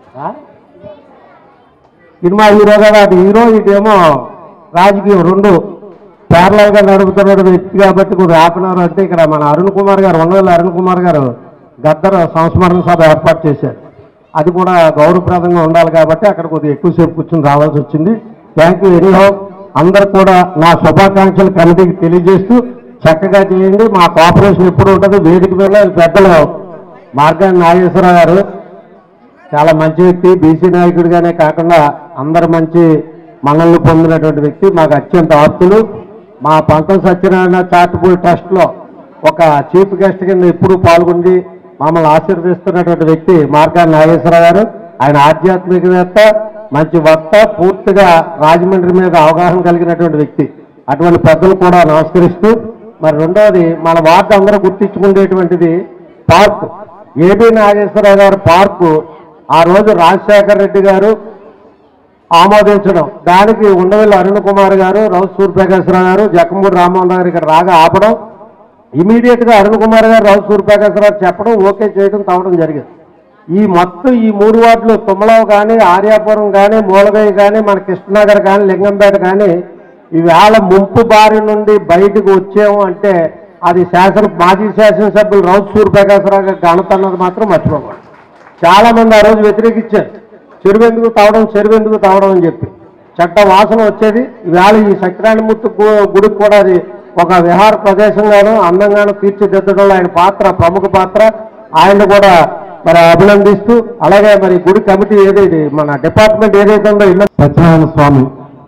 సినిమా హీరో కదా అటు హీరో ఇటేమో రాజకీయం రెండు parallel గా నడుపుతున్న వ్యక్తి కాబట్టి కొద్దిగా ఆపినారు అంటే ఇక్కడ మన అరుణ్ కుమార్ గారు ఉండవల్లి అరుణ్ కుమార్ గారు గద్దర్ సంస్మరణ సభ ఏర్పాటు చేశారు అది కూడా గౌరవప్రదంగా ఉండాలి కాబట్టి అక్కడ కొద్దిగా ఎక్కువసేపు కూర్చొని రావాల్సి వచ్చింది థ్యాంక్ యూ ఎనీహో అందరు కూడా నా శుభాకాంక్షలు కమిటీకి తెలియజేస్తూ చక్కగా చేయండి మా కోఆపరేషన్ ఎప్పుడు ఉంటుంది వేదిక మీద పెద్దలు మార్గాన్ని నాగేశ్వరరావు గారు చాలా మంచి వ్యక్తి బీసీ నాయకుడిగానే కాకుండా అందరు మంచి మనల్ని పొందినటువంటి వ్యక్తి మాకు అత్యంత ఆప్తులు మా పంతం సత్యనారాయణ చారిటబుల్ ట్రస్ట్లో ఒక చీఫ్ గెస్ట్ కింద ఎప్పుడూ పాల్గొండి మమ్మల్ని ఆశీర్వదిస్తున్నటువంటి వ్యక్తి మార్గాన్ని నాగేశ్వరరావు గారు ఆయన ఆధ్యాత్మికవేత్త మంచి వక్త పూర్తిగా రాజమండ్రి మీద అవగాహన కలిగినటువంటి వ్యక్తి అటువంటి పెద్దలు కూడా నమస్కరిస్తూ మరి రెండవది మన వార్డు అందరూ గుర్తించుకునేటువంటిది పార్క్ ఏబి నాగేశ్వరరావు గారు పార్కు ఆ రోజు రాజశేఖర రెడ్డి గారు ఆమోదించడం దానికి ఉండవల్లి అరుణ్ కుమార్ గారు రౌత్ సూర్యప్రకాశ్వరరావు గారు జక్కమూడి రామ్మోహన్ గారు ఇక్కడ రాగా ఆపడం ఇమీడియట్ గా అరుణ్ కుమార్ గారు రౌత్ సూర్యప్రకాశ్వరరావు చెప్పడం ఓకే చేయడం తవ్వడం జరిగింది ఈ మొత్తం ఈ మూడు వార్డులు తుమ్మలవ కానీ ఆర్యాపురం కానీ మూలగయ్య కానీ మన కృష్ణనగర్ కానీ లింగంపేట కానీ ఈవేళ ముంపు బారి నుండి బయటకు వచ్చాము అంటే అది శాసన మాజీ శాసనసభ్యులు రౌత్ సూర్యప్రకాశ్వరరావు గారి ఘనత అన్నది మాత్రం మర్చిపోకూడదు చాలా మంది ఆ రోజు వ్యతిరేకించారు చెరువెందుకు తావడం చెరువెందుకు తావడం అని చెప్పి చెడ్డ వాసన వచ్చేది ఈవేళ ఈ సత్యనారాయణమూర్తి గు- గుడికి కూడా అది ఒక విహార ప్రదేశంగాను అందంగాను తీర్చిదిద్దడంలో ఆయన పాత్ర ప్రముఖ పాత్ర ఆయన కూడా మరి అభినందిస్తూ అలాగే మరి గుడి కమిటీ ఏదైతే మన డిపార్ట్మెంట్ ఏదైతే ఉందో ఇల్లు సత్యనారాయణ స్వామి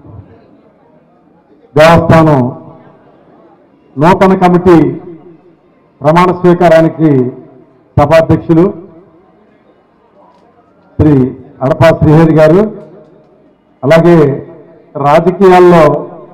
దేవస్థానం నూతన కమిటీ ప్రమాణ స్వీకారానికి సభాధ్యక్షులు శ్రీ అడపా శ్రీహరి గారు అలాగే రాజకీయాల్లో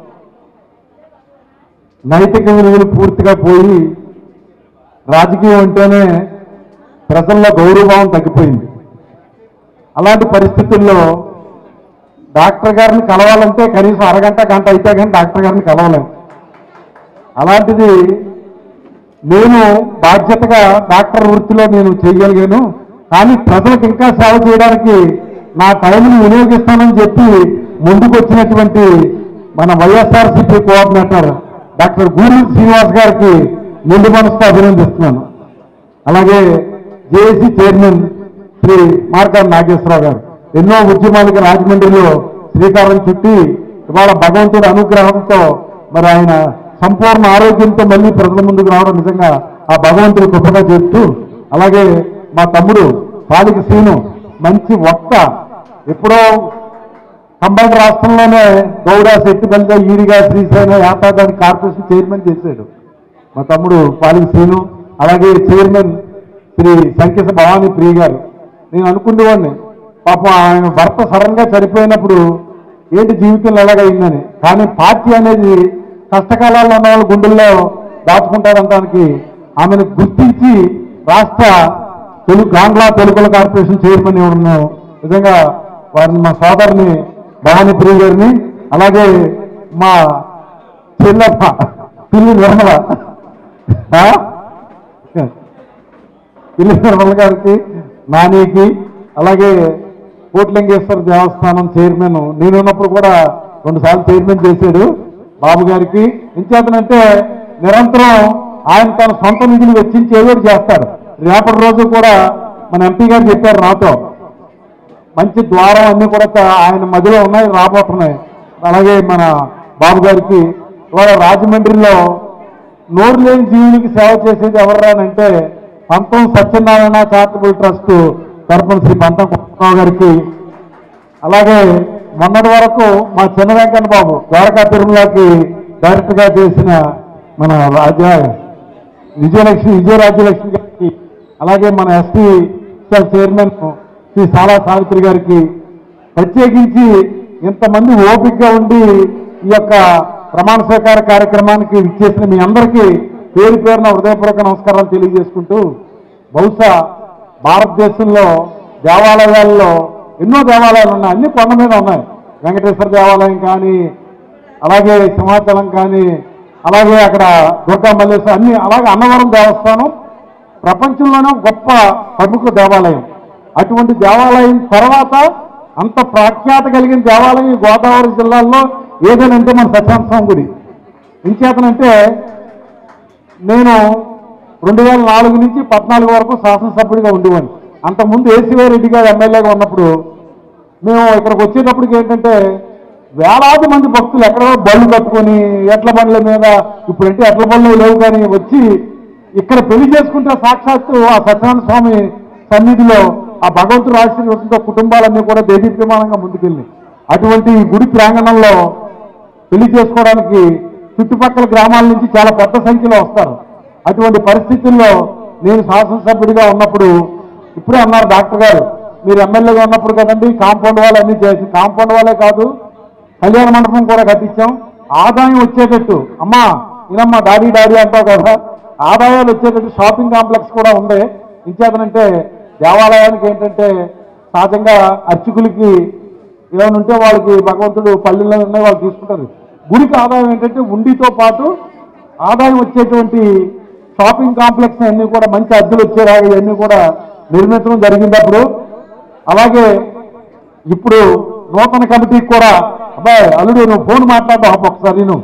నైతిక విలువలు పూర్తిగా పోయి రాజకీయం అంటేనే ప్రజల్లో గౌరవభావం తగ్గిపోయింది అలాంటి పరిస్థితుల్లో డాక్టర్ గారిని కలవాలంటే కనీసం అరగంట గంట అయితే కానీ డాక్టర్ గారిని కలవలేము అలాంటిది నేను బాధ్యతగా డాక్టర్ వృత్తిలో నేను చేయగలిగాను కానీ ప్రజలకు ఇంకా సేవ చేయడానికి నా టైంని వినియోగిస్తానని చెప్పి ముందుకు వచ్చినటువంటి మన YSRCP coordinator doctor Guduru Srinivas గారికి ముందు మనసుతో అభినందిస్తున్నాను అలాగే జేఏసీ చైర్మన్ శ్రీ మార్కాన్ నాగేశ్వరరావు గారు ఎన్నో ఉద్యమాలకి రాజమండ్రిలో శ్రీకారం చుట్టి ఇవాళ భగవంతుడి అనుగ్రహంతో మరి ఆయన సంపూర్ణ ఆరోగ్యంతో మళ్ళీ ప్రజల ముందుకు రావడం నిజంగా ఆ భగవంతుడి కృపగా చెప్తూ అలాగే మా తమ్ముడు పాలిక శ్రీను మంచి వక్త ఎప్పుడో కంబైన్ రాష్ట్రంలోనే గౌడ శెట్టిపల్లిగా ఈడిగా శ్రీశైలం యాతాదానికి కార్పొరేషన్ చైర్మన్ చేశాడు మా తమ్ముడు పాలిక శ్రీను అలాగే చైర్మన్ శ్రీ సంకేత భవానీ ప్రియ గారు నేను అనుకునేవాడిని పాపం ఆయన భర్త సడన్ గా చనిపోయినప్పుడు ఏంటి జీవితంలో ఎలాగైందని కానీ పార్టీ అనేది కష్టకాలాల్లో ఉన్న వాళ్ళ గుండెల్లో దాచుకుంటారంటానికి ఆమెను గుర్తించి రాష్ట్ర తెలుగు ఆంధ్ర తెలుగుల కార్పొరేషన్ చైర్మన్ ఉన్నాం నిజంగా వారిని మా సోదరుని భవానీ ప్రియ గారిని అలాగే మా చెల్లెప్ప పిల్లి నిర్మల ఆ? పిల్లి నిర్మల గారికి నానికి అలాగే కోట్లింగేశ్వర దేవస్థానం చైర్మన్ నేనున్నప్పుడు కూడా రెండు సార్లు చైర్మన్ చేశాడు బాబు గారికి ఎంచేతనంటే నిరంతరం ఆయన తన సొంత నిధులు వెచ్చించి ఏదో ఒకటి చేస్తారు రేపటి రోజు కూడా మన ఎంపీ గారు చెప్పారు నాతో మంచి ద్వారం అన్ని కూడా త- ఆయన మధ్యలో ఉన్నాయి రాబోతున్నాయి అలాగే మన బాబు గారికి ఇవాళ రాజమండ్రిలో నోరు లేని జీవులకి సేవ చేసేది ఎవరా అంటే పంతం సత్యనారాయణ చారిటబుల్ ట్రస్ట్ తరపున శ్రీ పంతం కుమారరావు గారికి అలాగే మొన్నటి వరకు మా చిన్న వెంకన్న బాబు ద్వారకా తిరుమలకి డైరెక్టర్ గా చేసిన మన రాజా విజయలక్ష్మి విజయరాజ్యలక్ష్మి గారికి అలాగే మన ఎస్పీ చైర్మన్ శ్రీ సాలా సావిత్రి గారికి ప్రత్యేకించి ఇంతమంది ఓపికగా ఉండి ఈ యొక్క ప్రమాణ స్వీకార కార్యక్రమానికి ఇచ్చేసిన మీ అందరికీ పేరు పేరున హృదయపూర్వక నమస్కారాలు తెలియజేసుకుంటూ బహుశా భారతదేశంలో దేవాలయాల్లో ఎన్నో దేవాలయాలు ఉన్నాయి అన్ని కొండ మీద ఉన్నాయి వెంకటేశ్వర దేవాలయం కానీ అలాగే సింహాచలం కానీ అలాగే అక్కడ దుర్గా మల్లేశ్వరం అన్ని అలాగే అన్నవరం దేవస్థానం ప్రపంచంలోనే గొప్ప ప్రముఖ దేవాలయం అటువంటి దేవాలయం తర్వాత అంత ప్రఖ్యాత కలిగిన దేవాలయం ఈ గోదావరి జిల్లాలో ఏదనంటే మన సత్యాంశ స్వామి గుడి ఇంచేతనంటే నేను రెండు వేల నాలుగు నుంచి పద్నాలుగు వరకు శాసనసభ్యుడిగా ఉండేవాడిని అంతకుముందు ఏసీవై రెడ్డి గారు ఎమ్మెల్యేగా ఉన్నప్పుడు మేము ఇక్కడికి వచ్చేటప్పటికి ఏంటంటే వేలాది మంది భక్తులు ఎక్కడో బళ్ళు కట్టుకొని ఎట్ల బండ్ల మీద ఇప్పుడంటే ఎట్ల బండ్లు లేవు కానీ వచ్చి ఇక్కడ పెళ్లి చేసుకుంటే సాక్షాత్తు ఆ సత్యనారాయణ స్వామి సన్నిధిలో ఆ భగవంతుడు ఆశీర్వదంతో కుటుంబాలన్నీ కూడా దేదీప్యమానంగా ముందుకెళ్ళి అటువంటి ఈ గుడి ప్రాంగణంలో పెళ్లి చేసుకోవడానికి చుట్టుపక్కల గ్రామాల నుంచి చాలా పెద్ద సంఖ్యలో వస్తారు అటువంటి పరిస్థితుల్లో నేను శాసనసభ్యుడిగా ఉన్నప్పుడు ఇప్పుడే అన్నారు డాక్టర్ గారు మీరు ఎమ్మెల్యేగా ఉన్నప్పుడు కదండి కాంపౌండ్ వాళ్ళు అన్ని చేసి కాంపౌండ్ వాళ్ళే కాదు కళ్యాణ మండపం కూడా కట్టించాం ఆదాయం వచ్చేటట్టు అమ్మా ఇనమ్మా డాడీ డాడీ అంటావు కదా ఆదాయాలు వచ్చేటట్టు షాపింగ్ కాంప్లెక్స్ కూడా ఉంది ఇంచేతనంటే దేవాలయానికి ఏంటంటే సహజంగా అర్చకులకి ఏమైనా ఉంటే వాళ్ళకి భగవంతుడు పల్లెల్లో ఉన్నాయి వాళ్ళు తీసుకుంటారు గుడికి ఆదాయం ఏంటంటే ఉండితో పాటు ఆదాయం వచ్చేటువంటి షాపింగ్ కాంప్లెక్స్ అన్ని కూడా మంచి అద్దెలు వచ్చేలాగా ఇవన్నీ కూడా నిర్మించడం జరిగింది అప్పుడు అలాగే ఇప్పుడు నూతన కమిటీకి కూడా అబ్బాయి అల్లుడు నువ్వు ఫోన్ మాట్లాడడం ఒకసారి నువ్వు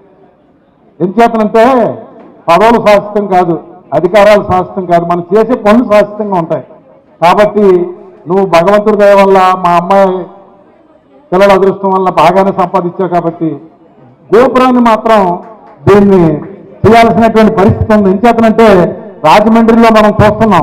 ఎంచేతనంటే పదవులు శాశ్వతం కాదు అధికారాలు శాశ్వతం కాదు మనం చేసే పనులు శాశ్వతంగా ఉంటాయి కాబట్టి నువ్వు భగవంతుడి దయ వల్ల మా అమ్మాయి పిల్లల అదృష్టం వల్ల బాగానే సంపాదించావు కాబట్టి గోపురాన్ని మాత్రం దీన్ని చేయాల్సినటువంటి పరిస్థితి ఉంది ఎంచేతనంటే రాజమండ్రిలో మనం చూస్తున్నాం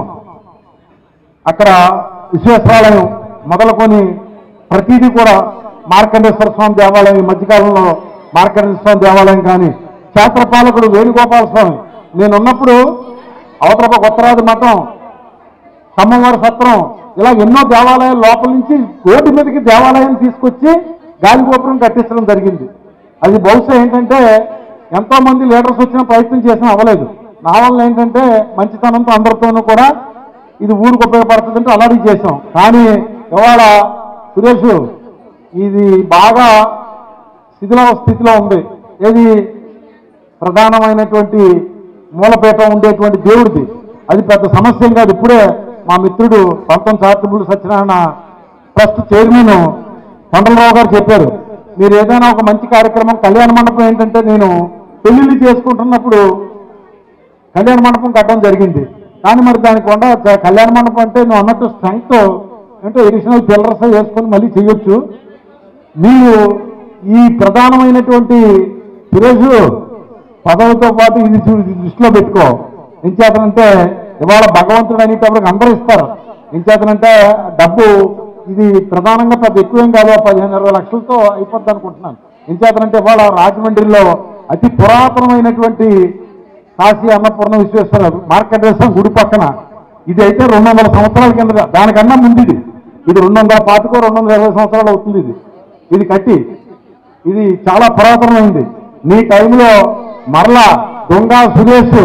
అక్కడ విశ్వేశ్వరాలయం మొదలుకొని ప్రతిదీ కూడా మార్కండేశ్వర స్వామి దేవాలయం ఈ మధ్యకాలంలో మార్కండేశ్వర స్వామి దేవాలయం కానీ క్షేత్రపాలకుడు వేణుగోపాల స్వామి నేను ఉన్నప్పుడు అవతల కొత్తరాజు మఠం ఖమ్మంవారి సత్రం ఇలా ఎన్నో దేవాలయాల లోపల నుంచి రోడ్డు మీదకి దేవాలయం తీసుకొచ్చి గాలిగోపురం కట్టించడం జరిగింది అది బహుశా ఏంటంటే ఎంతో మంది లీడర్స్ వచ్చిన ప్రయత్నం చేసినా అవ్వలేదు నా వల్ల ఏంటంటే మంచితనంతో అందరితోనూ కూడా ఇది ఊరికి ఉపయోగపడుతుందంటే అలాగే చేసాం కానీ ఇవాళ సురేష్ ఇది బాగా శిథిల స్థితిలో ఉంది ఏది ప్రధానమైనటువంటి మూలపీఠం ఉండేటువంటి దేవుడిది అది పెద్ద సమస్య ఏం కాదు ఇప్పుడే మా మిత్రుడు Pantham charitable Satyanarayana trust chairman Kondalarao గారు చెప్పారు మీరు ఏదైనా ఒక మంచి కార్యక్రమం కళ్యాణ మండపం ఏంటంటే నేను పెళ్లిళ్ళు చేసుకుంటున్నప్పుడు కళ్యాణ మండపం కట్టడం జరిగింది కానీ మరి దానికి కొండ చ- కళ్యాణ మండపం అంటే నువ్వు అన్నట్టు స్ట్రెంగ్త్ అంటే ఎడిషనల్ పిల్లర్స్ వేసుకొని మళ్ళీ చేయొచ్చు మీరు ఈ ప్రధానమైనటువంటి సురేష్ పదవులతో పాటు ఇది చూ- ఇది దృష్టిలో పెట్టుకో ఎంచేతనంటే ఇవాళ భగవంతుడు అనేటప్పటికి అందరూ ఇస్తారు ఎంచేతనంటే డబ్బు ఇది ప్రధానంగా పెద్ద ఎక్కువేం కాదు ఆ పదిహేను ఇరవై లక్షలతో అయిపోద్ది అనుకుంటున్నాను ఎంచేతనంటే ఇవాళ రాజమండ్రిలో అతి పురాతనమైనటువంటి కాశీ అన్నపూర్ణ విశ్వేశ్వర మార్కెట్ వేస్తాం గుడి పక్కన ఇది అయితే రెండు వందల సంవత్సరాల కింద దానికన్నా ముందు ఇది ఇది రెండు వందల పాతికో రెండు వందల ఇరవై సంవత్సరాలు అవుతుంది ఇది ఇది కట్టి ఇది చాలా పురాతనమైంది నీ టైంలో మరలా దొంగ సురేష్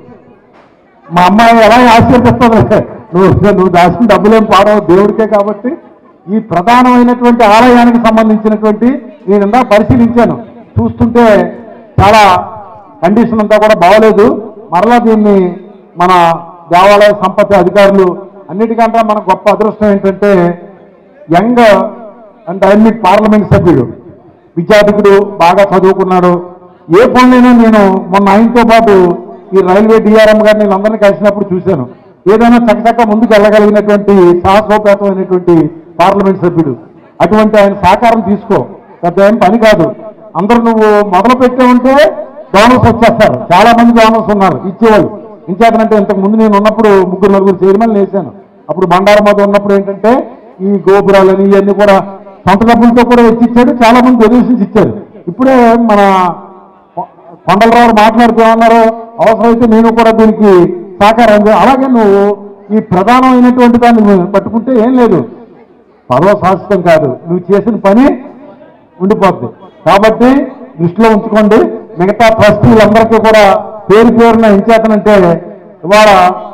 మా అమ్మాయి ఎలా ఆశీర్దిస్తుంది నువ్వు నువ్వు దాచిన డబ్బులేం పాడవు దేవుడికే కాబట్టి ఈ ప్రధానమైనటువంటి ఆలయానికి సంబంధించినటువంటి నేను ఇందా పరిశీలించాను చూస్తుంటే చాలా కండిషన్ అంతా కూడా బాగోలేదు మరలా దీన్ని మన దేవాలయ సంపత్తి అధికారులు అన్నిటికంటే మన గొప్ప అదృష్టం ఏంటంటే యంగ్ అండ్ డైనమిక్ పార్లమెంట్ సభ్యుడు విద్యార్థికుడు బాగా చదువుకున్నాడు ఏ పనులైనా నేను మొన్న ఆయనతో పాటు ఈ రైల్వే డిఆర్ఎం గారిని వీళ్ళందరినీ కలిసినప్పుడు చూశాను ఏదైనా చక్కచక్క ముందుకు వెళ్ళగలిగినటువంటి సాహసోపేతమైనటువంటి పార్లమెంట్ సభ్యుడు అటువంటి ఆయన సహకారం తీసుకో పెద్ద ఏం పని కాదు అందరూ నువ్వు మొదలు పెట్టే ఉంటే డోనర్స్ వచ్చేస్తారు చాలా మంది డోనర్స్ ఉన్నారు ఇచ్చేవాళ్ళు ఇంచేతనంటే ఇంతకు ముందు నేను ఉన్నప్పుడు ముగ్గురు నలుగురు చైర్మన్ వేశాను అప్పుడు బండారు మధు ఉన్నప్పుడు ఏంటంటే ఈ గోపురాలని ఇవన్నీ కూడా సొంత డబ్బులతో కూడా ఎత్తి ఇచ్చాడు చాలా మంది డొనేషన్స్ ఇచ్చారు ఇప్పుడే మన కొ- కొండలరావు మాట్లాడుతూ ఉన్నారు అవసరమైతే నేను కూడా దీనికి సహకారం అంది- అలాగే నువ్వు ఈ ప్రధానమైనటువంటి దాన్ని నువ్వు పట్టుకుంటే ఏం లేదు పదవ శాశ్వతం కాదు నువ్వు చేసిన పని ఉండిపోద్ది కాబట్టి దృష్టిలో ఉంచుకోండి మిగతా ట్రస్టీలందరికీ కూడా పేరు పేరున ఎంచేతనంటే ఇవాళ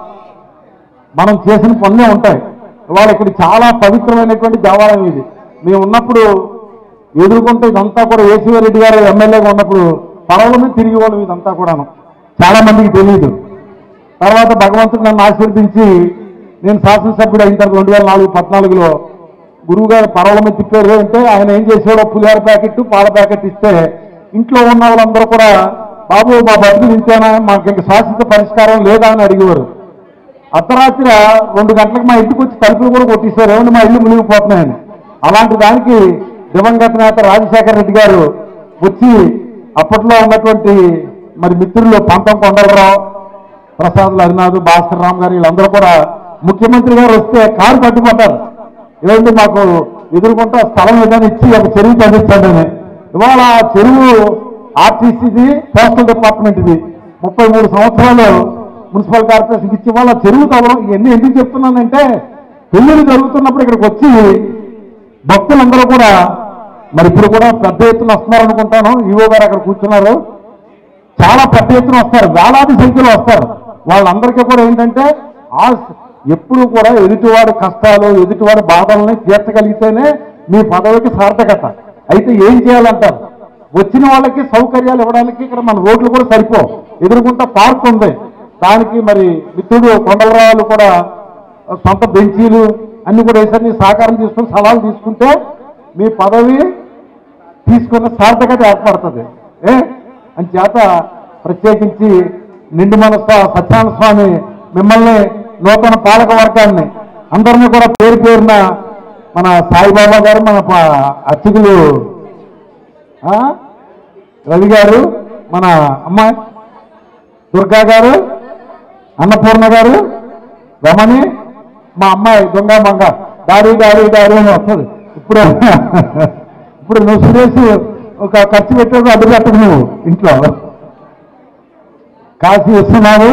మనం చేసిన పనులే ఉంటాయి ఇవాళ ఇక్కడ చాలా పవిత్రమైనటువంటి దేవాలయం ఇది మేము ఉన్నప్పుడు ఎదుర్కొంటే ఇదంతా కూడా రెడ్డి గారు ఎమ్మెల్యేగా ఉన్నప్పుడు పడవల మీద తిరిగి వాళ్ళం ఇదంతా కూడాను చాలా మందికి తెలియదు తర్వాత భగవంతుడు నన్ను ఆశీర్వదించి నేను శాసనసభ్యుడు అయిన తర్వాత రెండు వేల నాలుగు పద్నాలుగులో గురువు గారు పడవల మీద తిప్పారు అంటే ఆయన ఏం చేసేవాడు పులిహార ప్యాకెట్ పాల ప్యాకెట్ ఇస్తే ఇంట్లో ఉన్న వాళ్ళందరూ కూడా బాబు మా బతుకు ఇంతేనా మాకు ఇంక శాశ్వత పరిష్కారం లేదా అని అడిగేవారు అర్ధరాత్రి రెండు గంటలకు మా ఇంటికి వచ్చి తలుపులు కూడా కొట్టేశారు ఏమంటే మా ఇల్లు మునిగిపోతున్నాయని అలాంటి దానికి దివంగత నేత రాజశేఖర రెడ్డి గారు వచ్చి అప్పట్లో ఉన్నటువంటి మరి మిత్రులు పంతం కొండలరావు ప్రసాద్ హరినాథ్ భాస్కర్ రామ్ గారు వీళ్ళందరూ కూడా ముఖ్యమంత్రి గారు వస్తే కారు కట్టుకుంటారు ఇలాంటి మాకు ఎదుర్కొంటా స్థలం ఏదైనా ఇచ్చి ఒక చెరువు తగ్గించండి ఇవాళ ఆ చెరువు ఆర్టీసీది పోస్టల్ డిపార్ట్మెంట్ ఇది ముప్పై మూడు సంవత్సరాలు మున్సిపల్ కార్పొరేషన్కి ఇచ్చి వాళ్ళ చెరువు తవ్వడం ఇవన్నీ ఎందుకు చెప్తున్నానంటే పెళ్లిళ్ళు జరుగుతున్నప్పుడు ఇక్కడికి వచ్చి భక్తులందరూ కూడా మరి ఇప్పుడు కూడా పెద్ద ఎత్తున వస్తున్నారు అనుకుంటాను ఈవో గారు అక్కడ కూర్చున్నారు చాలా పెద్ద ఎత్తున వస్తారు వేలాది సంఖ్యలో వస్తారు వాళ్ళందరికీ కూడా ఏంటంటే ఆ ఎప్పుడు కూడా ఎదుటివాడి కష్టాలు ఎదుటివాడి బాధల్ని తీర్చగలిగితేనే మీ పదవికి సార్థకత అయితే ఏం చేయాలంటారు వచ్చిన వాళ్ళకి సౌకర్యాలు ఇవ్వడానికి ఇక్కడ మన రోడ్లు కూడా సరిపో ఎదురుకుంటా పార్క్ ఉంది దానికి మరి మిత్రుడు కొండలరావులు కూడా సొంత బెంచీలు అన్ని కూడా వేసరి సహకారం తీసుకుని సలహాలు తీసుకుంటే మీ పదవి తీసుకున్న సార్థకత ఏర్పడుతుంది ఏ అని చేత ప్రత్యేకించి నిండు మనస్సు సత్యానంద స్వామి మిమ్మల్ని నూతన పాలక వర్గాన్ని అందరినీ కూడా పేరు పేరున మన సాయిబాబా గారు మన ప- అర్చకులు ఆ? రవి గారు మన అమ్మాయి దుర్గా గారు అన్నపూర్ణ గారు రమణి మా అమ్మాయి దొంగ మంగ డాడీ డాడీ డాడీ అని వస్తుంది ఇప్పుడు ఇప్పుడు నువ్వు సురేష్ ఒక ఖర్చు పెట్టేది అడ్డు పెట్టదు నువ్వు ఇంట్లో కాశీ వస్తున్నావు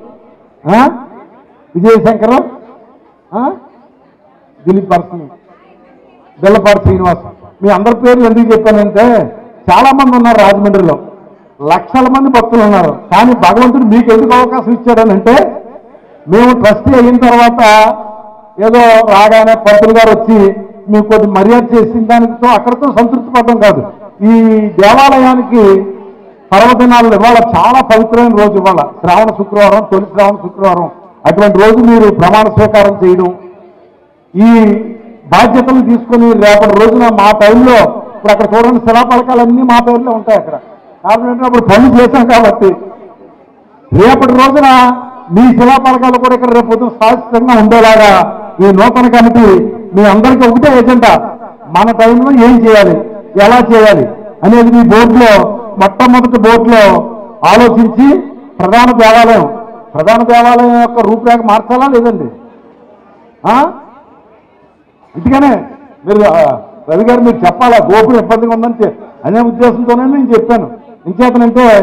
విజయశంకరం ఆ? దిలీప్ పర్సన్ బెల్లపాటి శ్రీనివాస్ మీ అందరి పేర్లు ఎందుకు చెప్పానంటే చాలా మంది ఉన్నారు రాజమండ్రిలో లక్షల మంది భక్తులు ఉన్నారు కానీ భగవంతుడు మీకు ఎందుకు అవకాశం ఇచ్చాడనంటే మేము ట్రస్టీ అయిన తర్వాత ఏదో రాగానే పంతులు గారు వచ్చి మీకు కొద్ది మర్యాద చేసిన దానితో అక్కడితో సంతృప్తి పడడం కాదు ఈ దేవాలయానికి పర్వదినాలు ఇవాళ చాలా పవిత్రమైన రోజు ఇవాళ శ్రావణ శుక్రవారం తొలి శ్రావణ శుక్రవారం అటువంటి రోజు మీరు ప్రమాణ స్వీకారం చేయడం ఈ బాధ్యతలు తీసుకుని రేపటి రోజున మా టైంలో ఇప్పుడు అక్కడ చూడండి శిలాపలకాలన్నీ మా పేర్లో ఉంటాయి అక్కడ కారణం ఏంటంటే అప్పుడు పనులు చేశాం కాబట్టి రేపటి రోజున మీ శిలాపలకాలు కూడా ఇక్కడ రేపు పొద్దున శాశ్వతంగా ఉండేలాగా ఈ నూతన కమిటీ మీ అందరికీ ఒకటే ఎజెండా మన టైంలో ఏం చేయాలి ఎలా చేయాలి అనేది మీ బోర్డులో మొట్టమొదటి బోర్డులో ఆలోచించి ప్రధాన దేవాలయం ప్రధాన దేవాలయం యొక్క రూపురేఖ మార్చాలా లేదండి ఆ? అందుకనే మీరు ఆ, రవి గారు మీరు చెప్పాలా గోపురం ఇబ్బందిగా ఉందని చె- అనే ఉద్దేశంతోనే నేను చెప్పాను ఇంకేతనంటే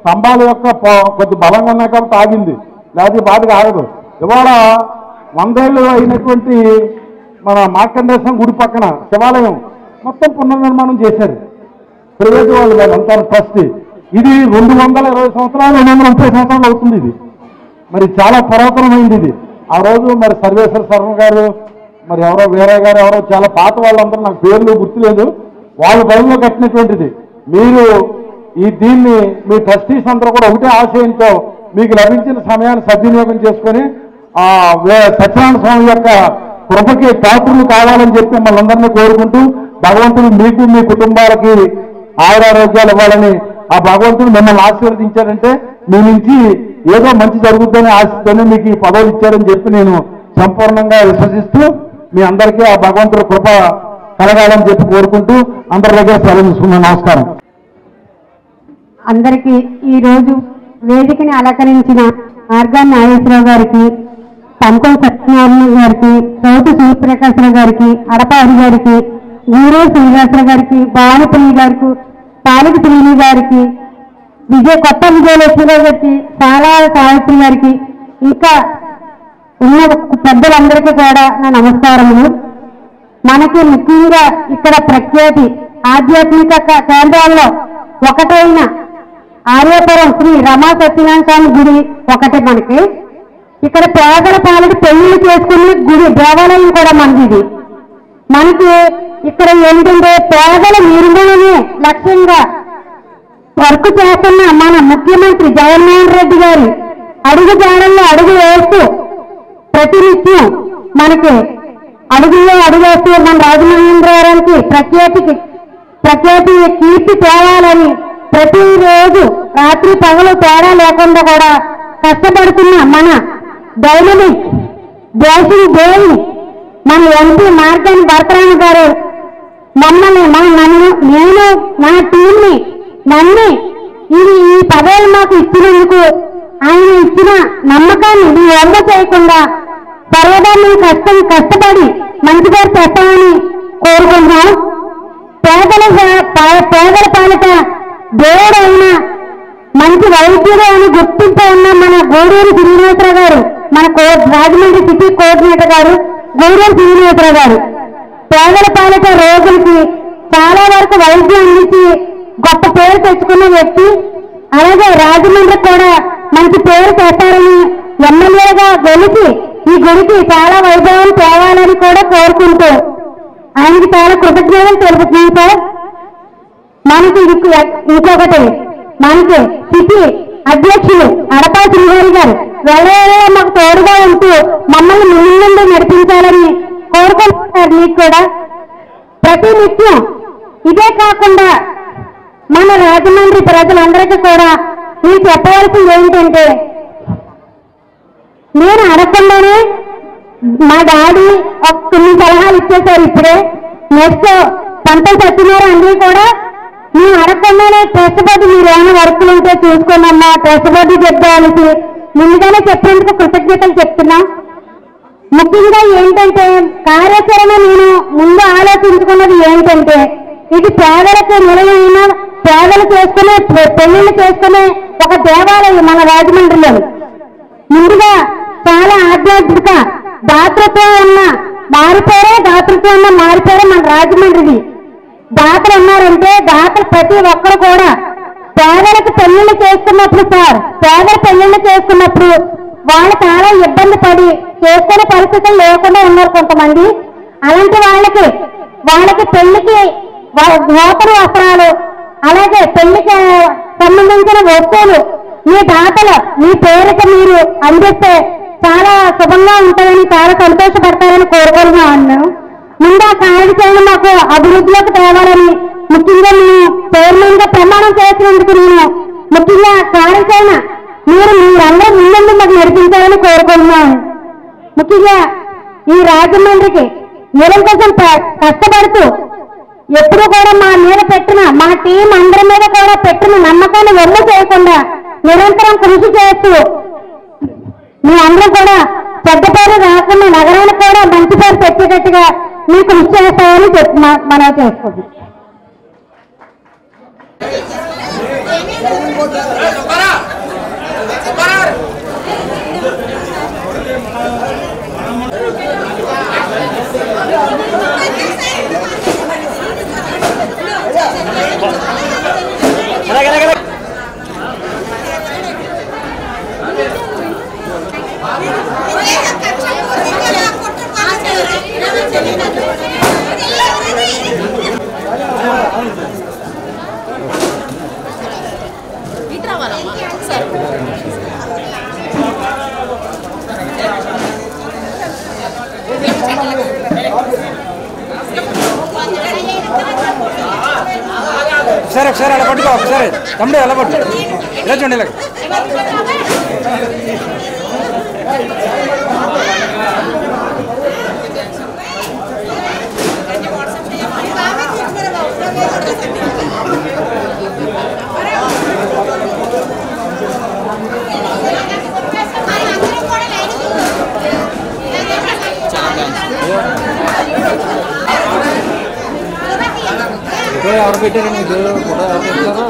స్తంభాల యొక్క పో- కొద్ది బలంగా ఉన్నాయి కాబట్టి ఆగింది లేకపోతే ఈ బాటకి ఆగదు ఇవాళ వందేళ్ళు అయినటువంటి మన మార్కండేశ్వరం గుడి పక్కన శివాలయం మొత్తం పునర్నిర్మాణం చేశారు ప్రైవేట్ వాళ్ళు వాళ్ళంతా ట్రస్ట్ ఇది రెండు వందల ఇరవై సంవత్సరాలు రెండు వందల ముప్పై సంవత్సరాలు అవుతుంది ఇది మరి చాలా పురాతనమైంది ఇది ఆ రోజు మరి సర్వేశ్వర శర్మ గారు మరి ఎవరో వేరే గారు ఎవరో చాలా పాత వాళ్ళందరూ నాకు పేర్లు గుర్తులేదు వాళ్ళ బలంలో కట్టినటువంటిది మీరు ఈ దీన్ని మీ ట్రస్టీస్ అందరూ కూడా ఒకటే ఆశయంతో మీకు లభించిన సమయాన్ని సద్వినియోగం చేసుకొని ఆ వే- సత్యనారాయణ స్వామి యొక్క కృపకి పాత్రలు కావాలని చెప్పి మిమ్మల్ని అందరినీ కోరుకుంటూ భగవంతుడు మీకు మీ కుటుంబాలకి ఆయురారోగ్యాలు ఇవ్వాలని ఆ భగవంతుడు మిమ్మల్ని ఆశీర్వదించాడంటే మీ నుంచి ఏదో మంచి జరుగుతుందని ఆశతోనే మీకు ఈ పదవులు ఇచ్చారని చెప్పి నేను సంపూర్ణంగా విశ్వసిస్తూ మీ అందరికీ ఆ భగవంతుడు కృప కలగాలని చెప్పి కోరుకుంటూ అందరి దగ్గర సెలవు తీసుకున్నాను నమస్కారం అందరికీ ఈ రోజు వేదికని అలంకరించిన మార్గా నాగేశ్వరరావు గారికి పంతం సత్యనారాయణ గారికి సౌతు సూర్యప్రకాశరావు గారికి అడపారి గారికి గూరూ శ్రీనివాసరావు గారికి భానుపల్లి గారికి పాలిక శ్రీని గారికి విజయ కొత్త విజయలక్ష్మి గారికి చాలా సావిత్రి గారికి ఇంకా ఉన్న పెద్దలందరికీ కూడా నా నమస్కారములు మనకి ముఖ్యంగా ఇక్కడ ప్రఖ్యాతి ఆధ్యాత్మిక క- కేంద్రాల్లో ఒకటైన ఆర్యపురం శ్రీ రమా సత్యనారాయణ స్వామి గుడి ఒకటి మనకి ఇక్కడ పేదల పాలకి పెళ్లి చేసుకునే గుడి దేవాలయం కూడా మనది ఇది మనకి ఇక్కడ ఏంటంటే పేదల నిర్మూలనే లక్ష్యంగా వర్క్ చేస్తున్న మన ముఖ్యమంత్రి జగన్మోహన్ రెడ్డి గారి అడుగు జాడల్లో అడుగు వేస్తూ ప్రతినిత్యం మనకి అడుగుల్లో అడుగు వేస్తూ మన రాజమహేంద్రవరానికి ప్రఖ్యాతికి ప్రఖ్యాతి కీర్తి తేవాలని ప్రతిరోజు రాత్రి పగలు తేడా లేకుండా కూడా కష్టపడుతున్న మన డైనమిక్ దేశం దేవి మన ఎంపీ మార్గన్ భరతరామ గారు మమ్మల్ని మా నన్ను నేను నా టీంని నన్ను ఇది ఈ పదవులు మాకు ఇచ్చినందుకు ఆయన ఇచ్చిన నమ్మకాన్ని మీ వంద చేయకుండా సర్వదా మేము కష్టం కష్టపడి మంచి పేరు తెస్తామని కోరుకుంటున్నాం పేదల పా- పేదల పాలిట దేవుడు అయిన మంచి వైద్యుడు అని గుర్తింపు ఉన్న మన గోడూరు శ్రీనివాసరావు గారు మన కో రాజమండ్రి సిటీ కోఆర్డినేటర్ గారు గోడూరు శ్రీనివాసరావు గారు పేదల పాలిట రోగులకి చాలా వరకు వైద్యం అందించి గొప్ప పేరు తెచ్చుకున్న వ్యక్తి అలాగే రాజమండ్రి కూడా మంచి పేరు తెస్తారని ఎమ్మెల్యేగా గెలిచి ఈ గుడికి చాలా వైభవం తేవాలని కూడా కోరుకుంటూ ఆయనకి చాలా కృతజ్ఞతలు తెలుపుతున్నాను సార్ మనకి ఇంక- ఇంకొకటి మనకి సిటీ అధ్యక్షులు అడపా శ్రీహరి గారు వెళ్ళవేళ మాకు తోడుగా ఉంటూ మమ్మల్ని ముందు నుండి నడిపించాలని కోరుకుంటున్నారు మీకు కూడా ప్రతి నిత్యం ఇదే కాకుండా మన రాజమండ్రి ప్రజలందరికీ కూడా మీరు చెప్పవలసింది ఏంటంటే నేను అడగకుండానే మా డాడీ ఒక కొన్ని సలహాలు ఇచ్చేశారు ఇప్పుడే నెక్స్ట్ పంటలు సత్యనారు అన్నీ కూడా మేము అడగకుండానే ట్రస్ట్ బోర్డు మీరు ఏమైనా వర్కులు ఉంటే చూసుకోమన్నా ట్రస్ట్ బోర్డు చెప్పాల్సి ముందుగానే చెప్పేందుకు కృతజ్ఞతలు చెప్తున్నాం ముఖ్యంగా ఏంటంటే కార్యాచరణ నేను ముందు ఆలోచించుకున్నది ఏంటంటే ఇది పేదలకు నిలయమైన పేదలు చేసుకునే పె- పెళ్లిళ్ళు చేసుకునే ఒక దేవాలయం మన రాజమండ్రిలో ముందుగా చాలా ఆధ్యాత్మిక దాతృత్వం ఉన్న మారిపోరే దాతృత్వం ఉన్న మారిపోరే మన రాజమండ్రిది దాతలు ఉన్నారంటే దాతలు ప్రతి ఒక్కరు కూడా పేదలకు పెళ్లిళ్ళు చేసుకున్నప్పుడు సార్ పేదల పెళ్లిళ్ళు చేసుకున్నప్పుడు వాళ్ళు చాలా ఇబ్బంది పడి చేసుకునే పరిస్థితులు లేకుండా ఉన్నారు కొంతమంది అలాంటి వాళ్ళకి వాళ్ళకి పెళ్లికి వా- నూతన వస్త్రాలు అలాగే పెళ్లికి సంబంధించిన వస్తువులు మీ దాతలు మీ పేరుకి మీరు అందిస్తే చాలా శుభంగా ఉంటుందని చాలా సంతోషపడతారని కోరుకుంటున్నాను ముందు ఆ కార్యాచరణ మాకు అభివృద్ధిలోకి తేవాలని ముఖ్యంగా మేము చైర్మన్ గా ప్రమాణం చేసినందుకు నేను ముఖ్యంగా కార్యాచరణ మీరు మీరందరూ ముందు మాకు నడిపించాలని కోరుకుంటున్నాను ముఖ్యంగా ఈ రాజమండ్రికి నిరంకుశం ప- కష్టపడుతూ ఎప్పుడు కూడా మా మీద పెట్టిన మా టీం అందరి మీద కూడా పెట్టిన నమ్మకాన్ని వెన్న చేయకుండా నిరంతరం కృషి చేస్తూ మీ అందరూ కూడా చెడ్డ పేరు రాకుండా నగరానికి కూడా మంచి పేరు తెచ్చేటట్టుగా మీకు కృషి చేస్తామని చెప్పి మనం చేసుకుంటాం ఒకసారి ఒకసారి అలా పట్టుకో ఒకసారి తమ్ముడు ఎలా పట్టు ఇలా చూడండి ఇలా ఫోటో ఎవరు పెట్టారండి మీకు ఫోటో ఎవరు పెట్టారో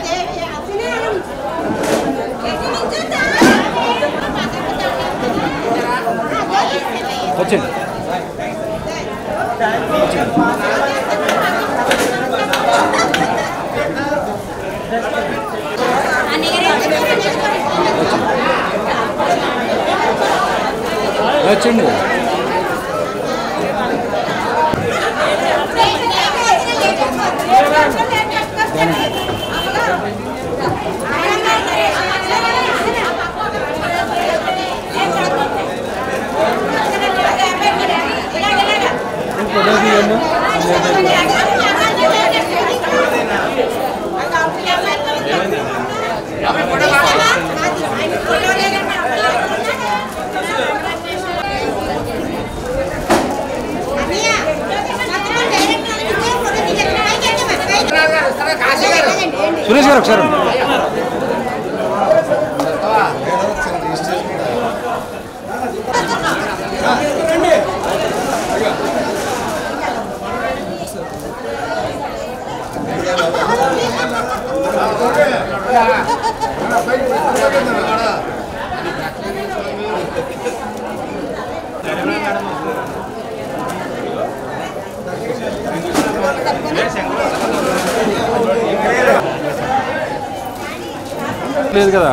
వచ్చింది వచ్చింది సురేష్ గారు ఒకసారి లేదు కదా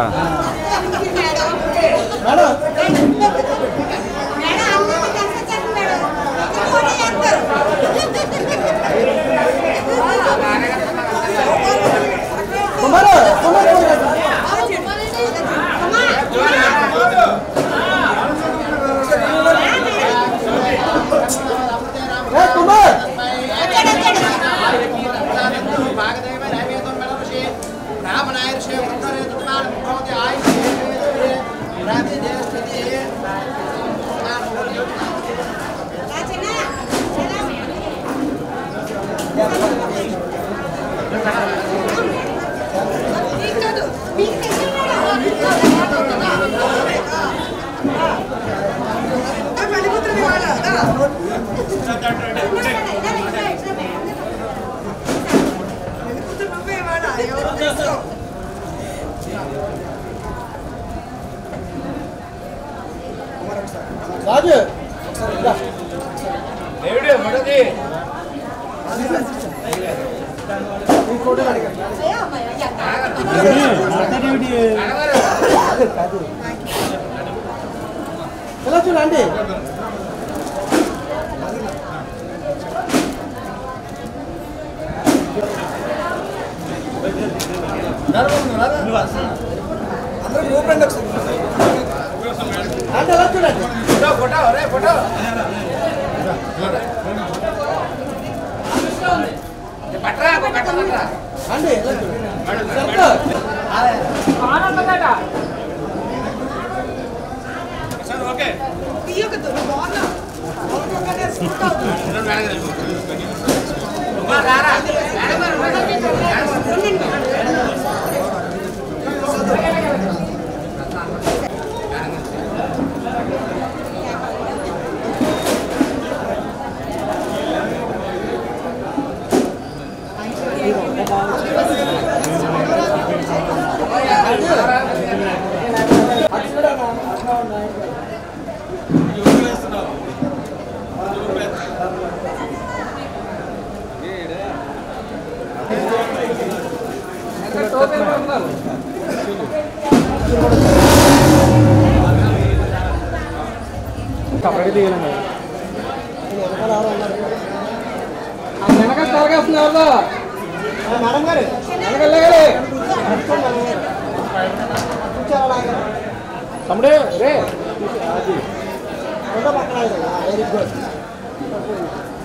తమ్ముడే రే వెరీ గుడ్